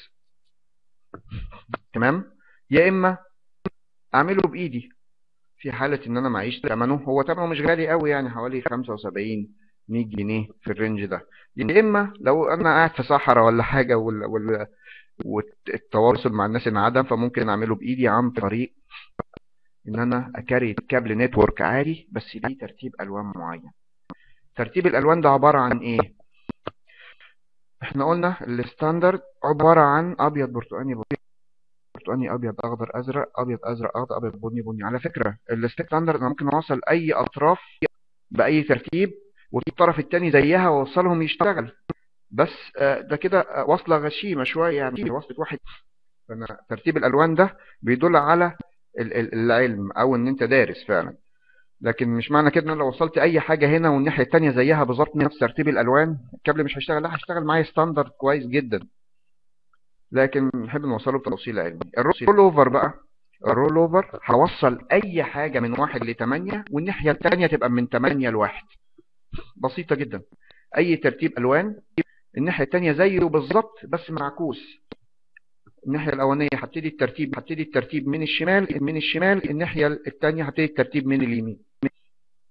تمام يا اما اعمله بايدي في حاله ان انا معيش ثمنه هو ثمنه مش غالي قوي يعني حوالي 75 100 جنيه في الرينج ده يا اما لو انا قاعد في صحراء ولا حاجه ولا ولا والتواصل مع الناس انعدم فممكن اعمله بايدي عن طريق ان انا اكاري كابل نتورك عادي بس ليه ترتيب الوان معين ترتيب الالوان ده عباره عن ايه احنا قلنا الستاندرد عباره عن ابيض برتقاني برتقاني ابيض اخضر ازرق ابيض ازرق اخضر ابيض بني بني على فكره الستاندرد انا ممكن اوصل اي اطراف باي ترتيب والطرف التاني زيها واوصلهم يشتغل بس ده كده وصلة غشيمة شوية يعني وصلة واحد فأنا ترتيب الألوان ده بيدل على العلم أو إن أنت دارس فعلا لكن مش معنى كده إن لو وصلت أي حاجة هنا والناحية التانية زيها بالظبط نفس ترتيب الألوان الكابل مش هيشتغل لا هيشتغل معايا ستاندرد كويس جدا لكن نحب نوصله بتوصيل علمي الرول اوفر بقى الرول اوفر هوصل أي حاجة من واحد لتمانية والناحية التانية تبقى من تمانية لواحد بسيطة جدا أي ترتيب ألوان الناحية التانية زيه بالظبط بس معكوس الناحية الأولانية هبتدي الترتيب هبتدي الترتيب من الشمال من الشمال الناحية التانية هبتدي الترتيب من اليمين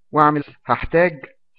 واعمل هحتاج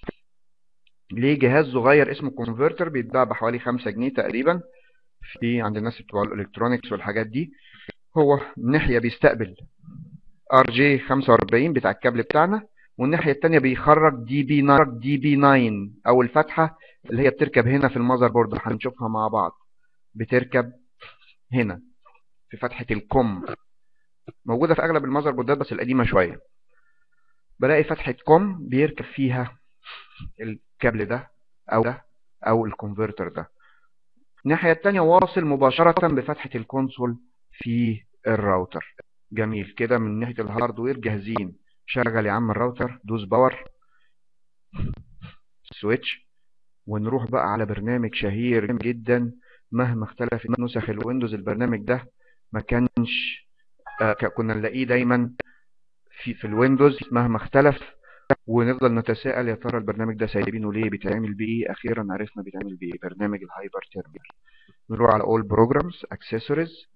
لجهاز صغير اسمه كونفرتر بيتباع بحوالي 5 جنيه تقريبا في عند الناس بتوع الالكترونيكس والحاجات دي هو ناحية بيستقبل ار جي 45 بتاع الكابل بتاعنا والناحية التانية بيخرج دي بي 9 دي بي 9 او الفتحة اللي هي بتركب هنا في المذر بورد هنشوفها مع بعض بتركب هنا في فتحة الكوم موجودة في اغلب المذر بوردات بس القديمة شوية بلاقي فتحة كوم بيركب فيها الكابل ده او ده او الكونفرتر ده الناحية التانية واصل مباشرة بفتحة الكونسول في الراوتر جميل كده من ناحية الهاردوير جاهزين شغل يا عم الراوتر دوس باور سويتش ونروح بقى على برنامج شهير جدا مهما اختلفت نسخ الويندوز البرنامج ده ما كانش آه كنا نلاقيه دايما في في الويندوز مهما اختلف ونفضل نتساءل يا ترى البرنامج ده سايبينه ليه بيتعمل بيه اخيرا عرفنا بيتعمل بيه برنامج الهايبر تيرمينال نروح على all programs accessories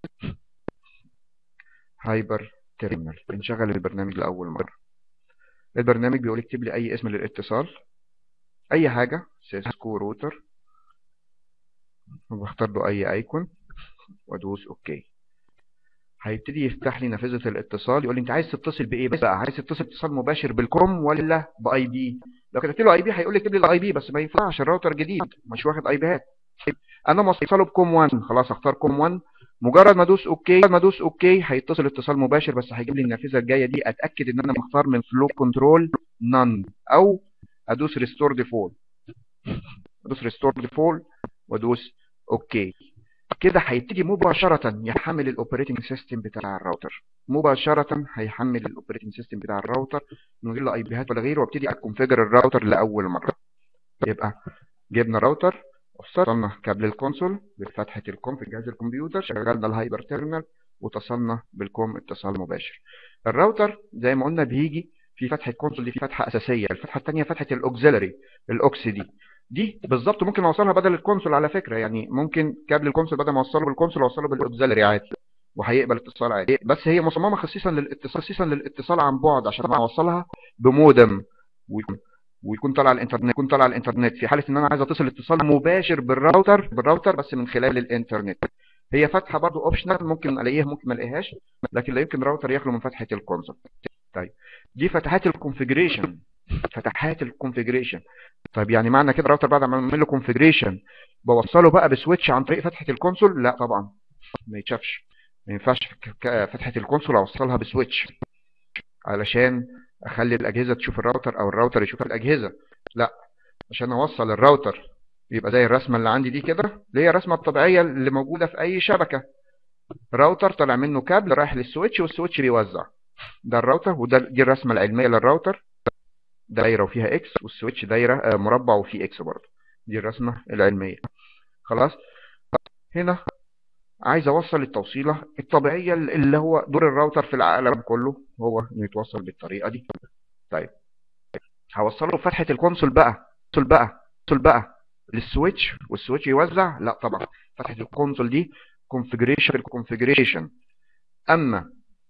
هايبر تيرمينال بنشغل البرنامج لاول مره البرنامج بيقول اكتب لي اي اسم للاتصال اي حاجه سيسكو روتر وبختار له اي ايكون وادوس اوكي هيبتدي يفتح لي نافذه الاتصال يقول لي انت عايز تتصل بايه بقى عايز تتصل اتصال مباشر بالكروم ولا باي بي لو كتبت له اي بي هيقول لي اكتب لي الاي بي بس ما ينفعش الراوتر جديد مش واخد اي بيات انا موصله بكوم 1 خلاص اختار كوم 1 مجرد ما ادوس اوكي ما ادوس اوكي هيتصل اتصال مباشر بس هيجيب لي النافذه الجايه دي اتاكد ان انا مختار من فلو كنترول نون او ادوس ريستور ديفولت ادوس ريستور ديفولت وادوس اوكي كده هيبتدي مباشرة يحمل الاوبريتنج سيستم بتاع الراوتر مباشرة هيحمل الاوبريتنج سيستم بتاع الراوتر من غير لا اي بيهات ولا غيره وابتدي اكونفيجر الراوتر لاول مرة يبقى جبنا راوتر وصلنا كابل الكونسول بفتحة الكوم في جهاز الكمبيوتر شغلنا الهايبر تيرمينال واتصلنا بالكوم اتصال مباشر الراوتر زي ما قلنا بيجي في فتحة كونسول دي في فتحة أساسية الفتحة الثانية فتحة الأوكسيلري الأوكس دي دي بالظبط ممكن اوصلها بدل الكونسول على فكرة يعني ممكن كابل الكونسول بدل ما اوصله بالكونسول اوصله بالاوكسيلري عادي وهيقبل اتصال عادي بس هي مصممة خصيصا للاتصال خصيصا للاتصال عن بعد عشان اوصلها بمودم ويكون طالع على الانترنت يكون طالع على الانترنت في حاله ان انا عايز اتصل اتصال مباشر بالراوتر بالراوتر بس من خلال الانترنت هي فتحه برضو اوبشنال ممكن الاقيها ممكن ما الاقيهاش لكن لا يمكن الراوتر يخلو من فتحه الكونسول طيب دي فتحات الكونفيجريشن فتحات الكونفيجريشن طيب يعني معنى كده الراوتر بعد ما اعمل له كونفيجريشن بوصله بقى بسويتش عن طريق فتحه الكونسول لا طبعا ما يتشافش ما ينفعش فتحه الكونسول اوصلها بسويتش علشان اخلي الاجهزه تشوف الراوتر او الراوتر يشوف الاجهزه لا عشان اوصل الراوتر يبقى زي الرسمه اللي عندي دي كده اللي هي الرسمه الطبيعيه اللي موجوده في اي شبكه راوتر طالع منه كابل رايح للسويتش والسويتش بيوزع ده الراوتر وده دي الرسمه العلميه للراوتر دايره وفيها اكس والسويتش دايره مربع وفيه اكس برضه دي الرسمه العلميه خلاص هنا عايز اوصل التوصيله الطبيعيه اللي هو دور الراوتر في العالم كله هو انه يتوصل بالطريقه دي طيب هوصله بفتحه الكونسول بقى كونسول بقى كونسول بقى للسويتش والسويتش يوزع لا طبعا فتحه الكونسول دي كونفيجريشن الكونفيجريشن اما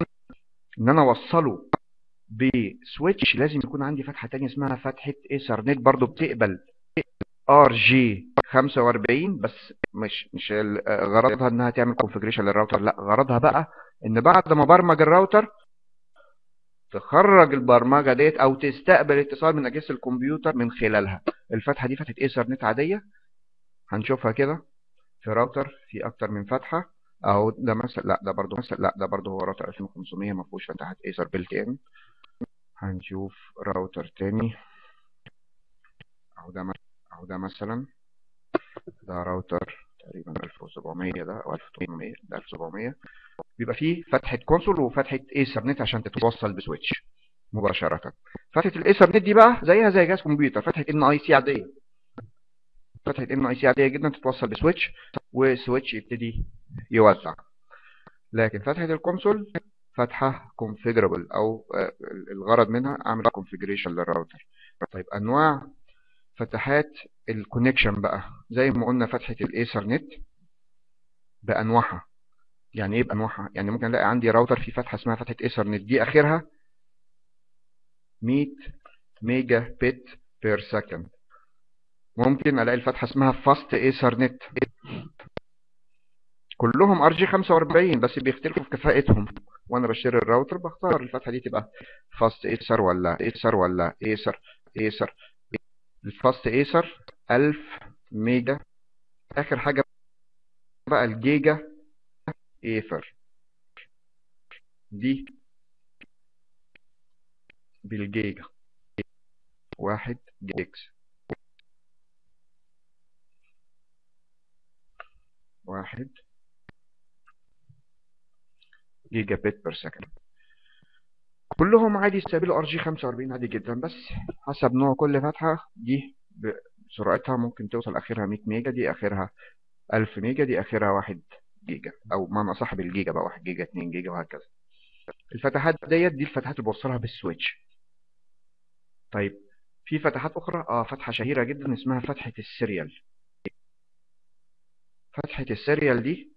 ان انا اوصله بسويتش لازم يكون عندي فتحه ثانيه اسمها فتحه ايثرنت برضو بتقبل ار جي 45 بس مش مش غرضها انها تعمل كونفيجريشن للراوتر لا غرضها بقى ان بعد ما برمج الراوتر تخرج البرمجه ديت او تستقبل اتصال من اجهزه الكمبيوتر من خلالها الفتحه دي فتحه ايثرنت عاديه هنشوفها كده في راوتر في اكتر من فتحه اهو ده مثلا لا ده برضه مثلا لا ده برضه هو راوتر 2500 ما فيهوش فتحه ايثر بيلت ان هنشوف راوتر تاني اهو ده اهو ده مثلا ده راوتر تقريبا 1700 ده او 1800 ده 1700 بيبقى فيه فتحة كونسول وفتحة ايثرنت عشان تتوصل بسويتش مباشرة فتحة الايثرنت دي بقى زيها زي جهاز كمبيوتر فتحة ان اي سي عادية فتحة ان اي سي عادية جدا تتوصل بسويتش والسويتش يبتدي يوزع لكن فتحة الكونسول فتحة configurable او الغرض منها اعمل configuration للراوتر طيب انواع فتحات الكونكشن بقى زي ما قلنا فتحة الايثرنت بانواعها يعني ايه بانواعها يعني ممكن الاقي عندي راوتر فيه فتحة اسمها فتحة ايثرنت دي اخرها 100 ميجا بت بير سكند ممكن الاقي الفتحه اسمها فاست ايثر نت كلهم ار جي 45 بس بيختلفوا في كفاءتهم وانا بشتري الراوتر بختار الفتحه دي تبقى فاست ايثر ولا ايثر ولا ايثر ايثر الفاست ايثر 1000 ميجا اخر حاجه بقى الجيجا ايثر دي بالجيجا واحد جيجز واحد جيجا بت بير سكند كلهم عادي يستقبلوا ار جي 45 عادي جدا بس حسب نوع كل فتحة دي سرعتها ممكن توصل اخرها 100 ميجا دي اخرها 1000 ميجا دي اخرها 1 جيجا او معنى صاحب الجيجا بقى 1 جيجا 2 جيجا وهكذا الفتحات ديت دي الفتحات اللي بوصلها بالسويتش طيب في فتحات اخرى اه فتحة شهيرة جدا اسمها فتحة السيريال فتحة السيريال دي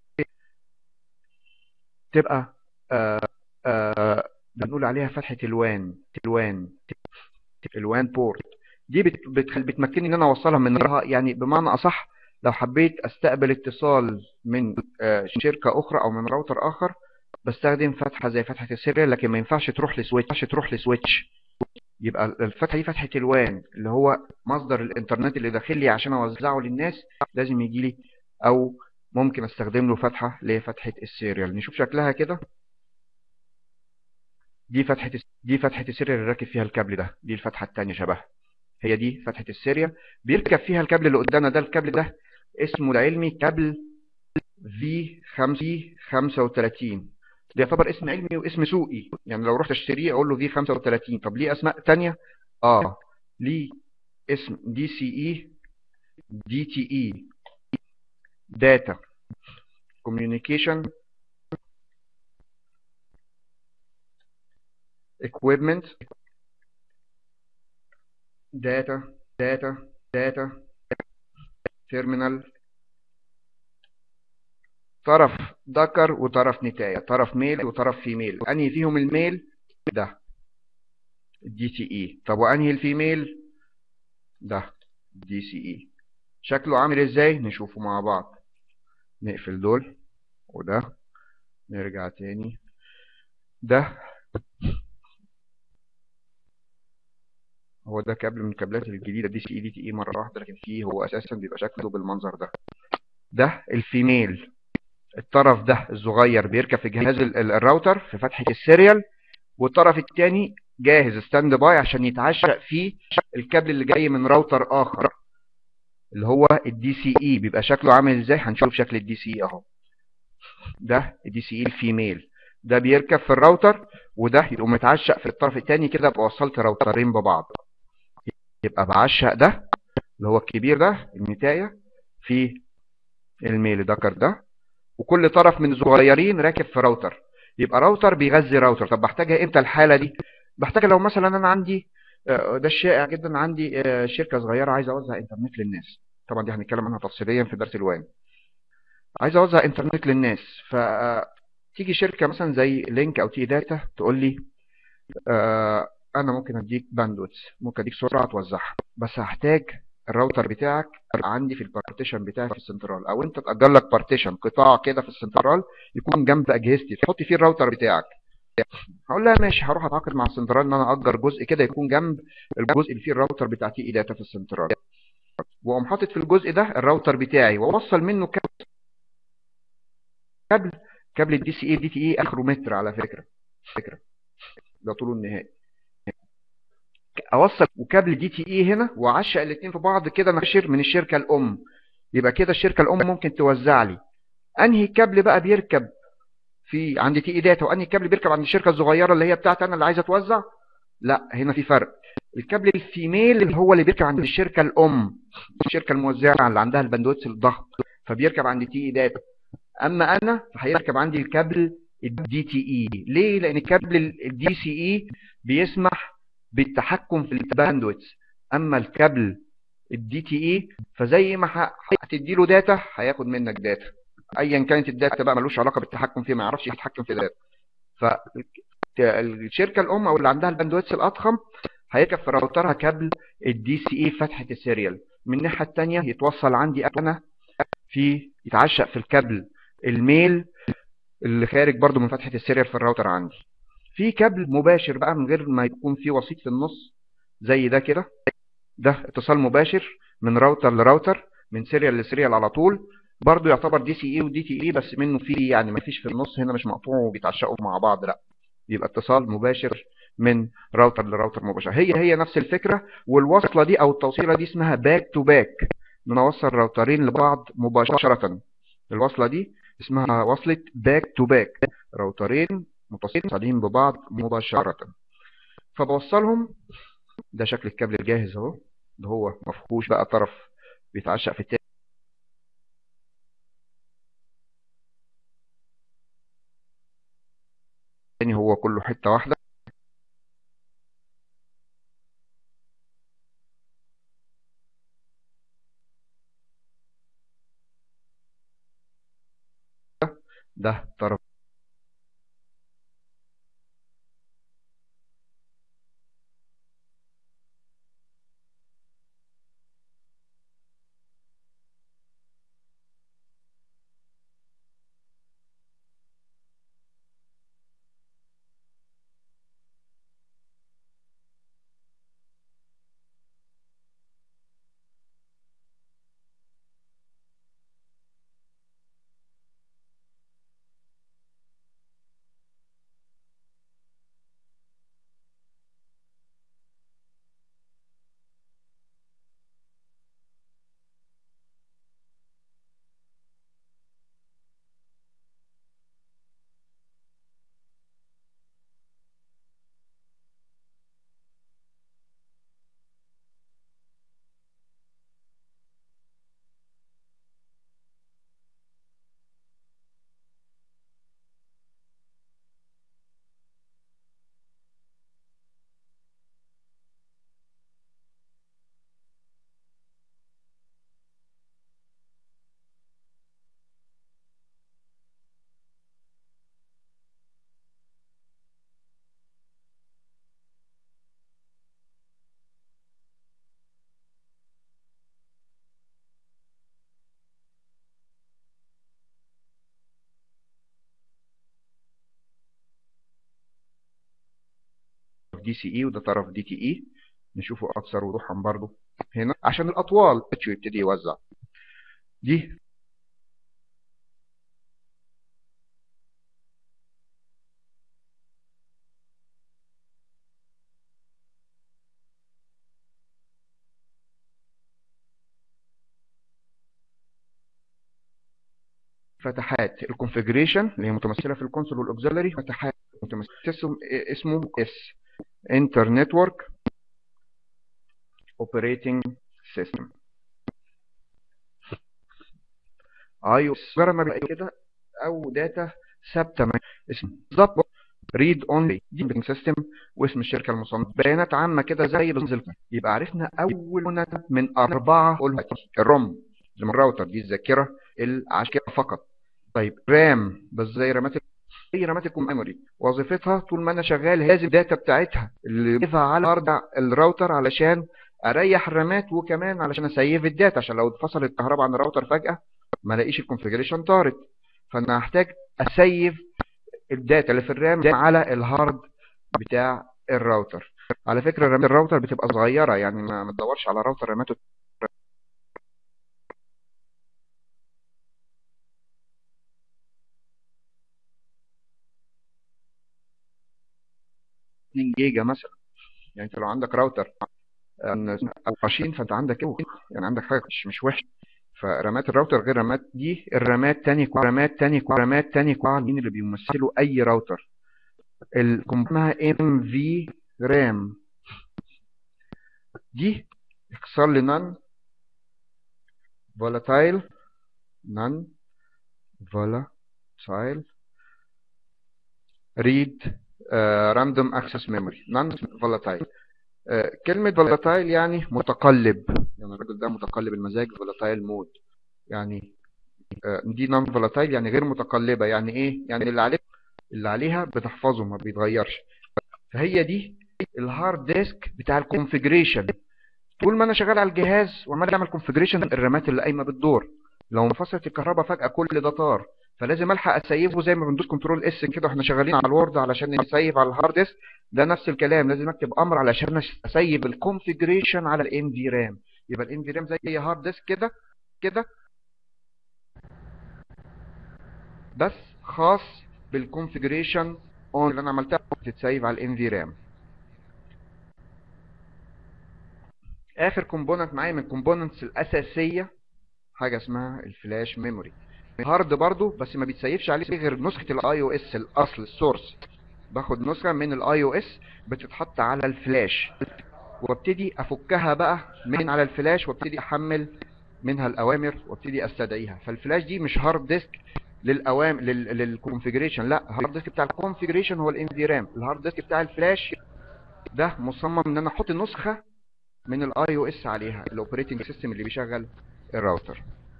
تبقى آه آه بنقول عليها فتحة الوان الوان الوان بورت دي بت بت بتمكنني ان انا اوصلها من وراها يعني بمعنى اصح لو حبيت استقبل اتصال من آه شركة اخرى او من راوتر اخر بستخدم فتحة زي فتحة السيريال لكن ما ينفعش تروح لسويتش تروح لسويتش يبقى الفتحة دي فتحة الوان اللي هو مصدر الانترنت اللي داخل لي عشان اوزعه للناس لازم يجي لي او ممكن استخدم له فتحة اللي هي فتحة السيريال نشوف شكلها كده دي فتحة دي فتحة السيريال اللي راكب فيها الكابل ده دي الفتحة التانية شبهها هي دي فتحة السيريال بيركب فيها الكابل اللي قدامنا ده الكابل ده اسمه العلمي كابل في 35 ده يعتبر اسم علمي واسم سوقي يعني لو رحت اشتريه اقول له في 35 طب ليه اسماء تانية اه ليه اسم دي سي اي دي تي اي data communication equipment data data data terminal طرف ذكر وطرف نتاية طرف ميل وطرف فيميل انهي فيهم الميل ده دي سي اي طب وانهي الفيميل ده دي سي اي شكله عامل ازاي نشوفه مع بعض نقفل دول وده نرجع تاني ده هو ده كابل من الكابلات الجديدة دي سي اي دي تي اي مرة واحدة لكن فيه هو اساسا بيبقى شكله بالمنظر ده ده الفيميل الطرف ده الصغير بيركب في جهاز الراوتر في فتحة السيريال والطرف التاني جاهز ستاند باي عشان يتعشق فيه الكابل اللي جاي من راوتر اخر اللي هو الدي سي اي بيبقى شكله عامل ازاي هنشوف شكل الدي سي اي اهو ده الدي سي اي الفيميل ده بيركب في الراوتر وده يقوم متعشق في الطرف الثاني كده ابقى وصلت راوترين ببعض يبقى بعشق ده اللي هو الكبير ده النتاية في الميل ذكر ده وكل طرف من الصغيرين راكب في راوتر يبقى راوتر بيغذي راوتر طب بحتاجها امتى الحالة دي بحتاجها لو مثلا انا عندي ده الشائع جدا عندي شركة صغيرة عايز اوزع انترنت للناس طبعا دي هنتكلم عنها تفصيليا في درس الوان عايز اوزع انترنت للناس فتيجي شركة مثلا زي لينك او تي داتا تقول لي انا ممكن اديك باندويث ممكن اديك سرعة توزعها بس هحتاج الراوتر بتاعك عندي في البارتيشن بتاعي في السنترال او انت تأجر لك بارتيشن قطاع كده في السنترال يكون جنب اجهزتي تحط فيه الراوتر بتاعك هقول لها ماشي هروح اتعاقد مع السنترال ان انا اجر جزء كده يكون جنب الجزء اللي فيه الراوتر بتاع تي اي داتا في السنترال واقوم حاطط في الجزء ده الراوتر بتاعي واوصل منه كابل كابل الدي سي اي دي تي اي اخره متر على فكره فكره ده طوله النهائي اوصل وكابل دي تي اي هنا واعشق الاثنين في بعض كده نشر من الشركه الام يبقى كده الشركه الام ممكن توزع لي انهي كابل بقى بيركب في عند تي اي داتا وانهي كابل بيركب عند الشركه الصغيره اللي هي بتاعتي انا اللي عايزه توزع لا هنا في فرق الكابل الفيميل اللي هو اللي بيركب عند الشركه الام الشركه الموزعه اللي عندها الباندويث الضخم فبيركب عند تي اي داتا اما انا فهيركب عندي الكابل الدي تي اي ليه لان الكابل الدي سي اي بيسمح بالتحكم في الباندويث اما الكابل الدي تي اي فزي ما هتدي له داتا هياخد منك داتا ايا كانت الداتا بقى ملوش علاقه بالتحكم فيه ما يعرفش يتحكم في داتا فالشركه الام او اللي عندها الباندويث الاضخم هيركب في راوترها كابل الدي سي اي فتحه السيريال من الناحيه الثانيه يتوصل عندي انا في يتعشق في الكابل الميل اللي خارج برضو من فتحه السيريال في الراوتر عندي في كابل مباشر بقى من غير ما يكون في وسيط في النص زي ده كده ده اتصال مباشر من راوتر لراوتر من سيريال لسيريال على طول برضو يعتبر دي سي اي ودي تي اي بس منه فيه يعني ما فيش في النص هنا مش مقطوع وبيتعشقوا مع بعض لا يبقى اتصال مباشر من راوتر لراوتر مباشر هي هي نفس الفكرة والوصلة دي او التوصيلة دي اسمها باك تو باك نوصل راوترين لبعض مباشرة الوصلة دي اسمها وصلة باك تو باك راوترين متصلين ببعض مباشرة فبوصلهم ده شكل الكابل الجاهز اهو ده هو مفهوش بقى طرف بيتعشق في التاني هو كله حتة واحدة ده طرف دي سي اي وده طرف دي تي اي نشوفه اكثر وضوحا برضو هنا عشان الاطوال يبتدي يوزع دي فتحات الكونفيجريشن اللي هي متمثله في الكونسول والاوكسيلري فتحات متمثله اسمه اس انتر نتورك اوبريتنج سيستم اي او اس ما بقى كده او داتا ثابته اسم بالظبط ريد اونلي دي سيستم واسم الشركه المصنعه بيانات عامه كده زي بالظبط يبقى عرفنا اول من اربعه الروم اللي من الراوتر دي الذاكره العشكيه فقط طيب رام بس زي رامات هي رامات الميموري وظيفتها طول ما انا شغال لازم الداتا بتاعتها اللي بضيفها على ارجع الراوتر علشان اريح الرامات وكمان علشان اسيف الداتا عشان لو اتفصل الكهرباء عن الراوتر فجأة ما الاقيش الكونفيجريشن طارت فانا هحتاج اسيف الداتا اللي في الرام على الهارد بتاع الراوتر على فكرة رامات الراوتر بتبقى صغيرة يعني ما تدورش على راوتر راماته 2 جيجا مثلا يعني انت لو عندك راوتر 20 فانت عندك يعني عندك حاجه مش مش وحشه فرامات الراوتر غير رامات دي الرامات تاني رامات تاني رامات تاني مين اللي بيمثلوا اي راوتر اسمها ام في رام دي اختصار لنان volatile نان volatile read راندوم اكسس ميموري نون فولاتايل كلمة فولاتايل يعني متقلب يعني الراجل ده متقلب المزاج فولاتايل مود يعني uh, دي نون فولاتايل يعني غير متقلبة يعني ايه يعني اللي عليه اللي عليها بتحفظه ما بيتغيرش فهي دي الهارد ديسك بتاع الكونفيجريشن طول ما انا شغال على الجهاز وعمال اعمل كونفيجريشن الرامات اللي قايمه بتدور لو انفصلت الكهرباء فجاه كل ده طار فلازم الحق اسيفه زي ما بندوس كنترول اس كده واحنا شغالين على الوورد علشان نسيف على الهارد ديسك ده نفس الكلام لازم اكتب امر علشان اسيب الكونفيجريشن على الان في رام يبقى الان في رام زي هارد ديسك كده كده بس خاص بالكونفيجريشن اون اللي انا عملتها تتسيف على الان في رام اخر كومبوننت معايا من الكومبوننتس الاساسيه حاجه اسمها الفلاش ميموري هارد برضو بس ما بيتسيفش عليه غير نسخه الاي او اس الاصل السورس باخد نسخه من الاي او اس بتتحط على الفلاش وابتدي افكها بقى من على الفلاش وابتدي احمل منها الاوامر وابتدي استدعيها فالفلاش دي مش هارد ديسك للاوامر للكونفيجريشن لا الهارد ديسك بتاع الكونفيجريشن هو الان في رام الهارد ديسك بتاع الفلاش ده مصمم ان انا احط نسخه من الاي او اس عليها الاوبريتنج سيستم اللي بيشغل الراوتر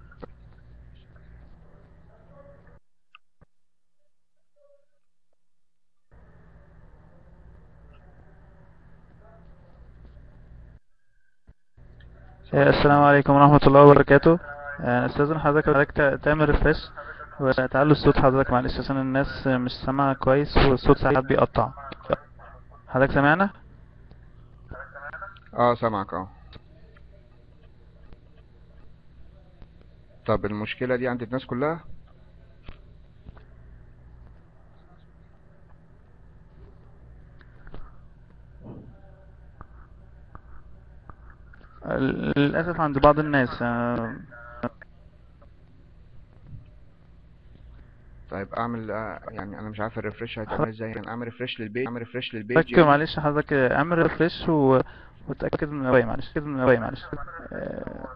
السلام عليكم ورحمة الله وبركاته استاذن حضرتك حضرتك تعمل ريفرش وتعلوا الصوت حضرتك معلش عشان الناس مش سامعة كويس والصوت ساعات بيقطع حضرتك سامعنا؟ اه سامعك اه طب المشكلة دي عند الناس كلها للأسف عند بعض الناس آه، طيب اعمل آه، يعني انا مش عارف الريفرش هيتعمل ازاي يعني اعمل ريفرش للبيج اعمل ريفرش للبيج حضرتك يعني معلش حضرتك اعمل ريفرش و... وتأكد من الرأي معلش تأكد من الرأي معلش آه،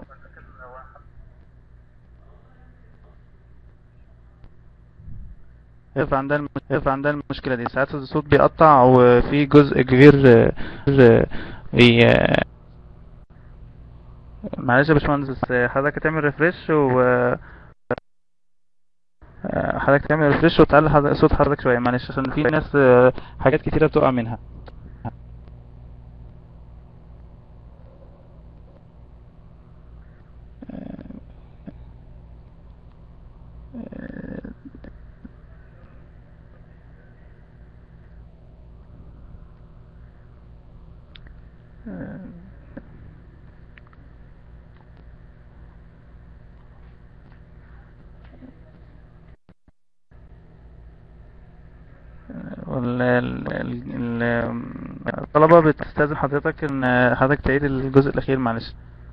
يقف عندها الم... يقف عندها المشكلة دي ساعات الصوت بيقطع وفي جزء كبير آه، آه، بي... آه، معلش يا باشمهندس آه، حضرتك تعمل ريفرش و آه، حضرتك تعمل ريفرش وتعلي حضرتك صوت حضرتك شوية معلش عشان في ناس آه، حاجات كتيرة بتقع منها وال- ال- ال- ال- الطلبة بتستاذن حضرتك ان حضرتك تعيد الجزء الأخير معلش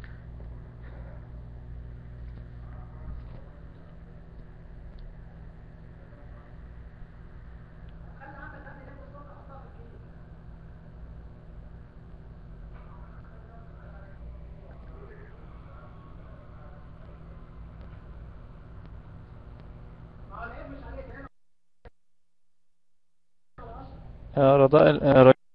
آه، رضاء ال- آه، رجاء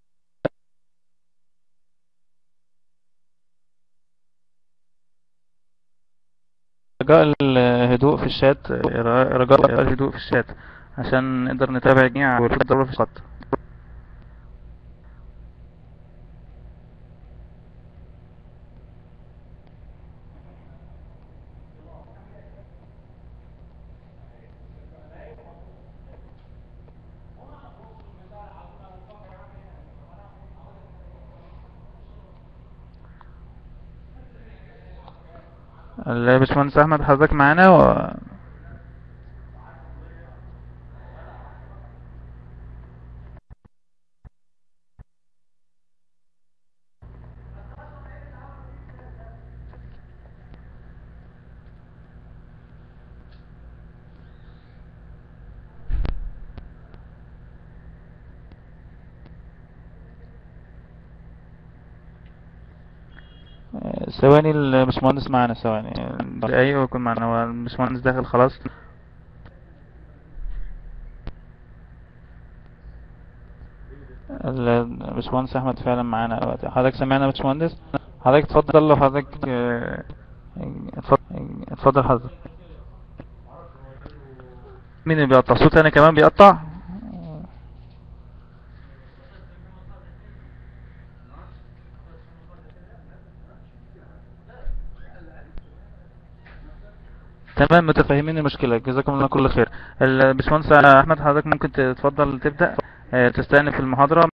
رجاء الهدوء في الشات آه، رجاء الهدوء في الشات عشان نقدر نتابع الجميع وفي الضرورة في الخط الباشمهندس أحمد حضرتك معانا و... آه، ثواني الباشمهندس معانا ثواني ايوه يكون معانا هو الباشمهندس داخل خلاص الباشمهندس احمد فعلا معانا دلوقتي حضرتك سمعنا يا باشمهندس حضرتك اتفضل لو حضرتك آه، اتفضل اتفضل حضرتك مين اللي بيقطع صوتي انا كمان بيقطع تمام متفاهمين المشكلة جزاكم الله كل خير الباشمهندس احمد حضرتك ممكن تتفضل تبدأ آه، تستأنف المحاضرة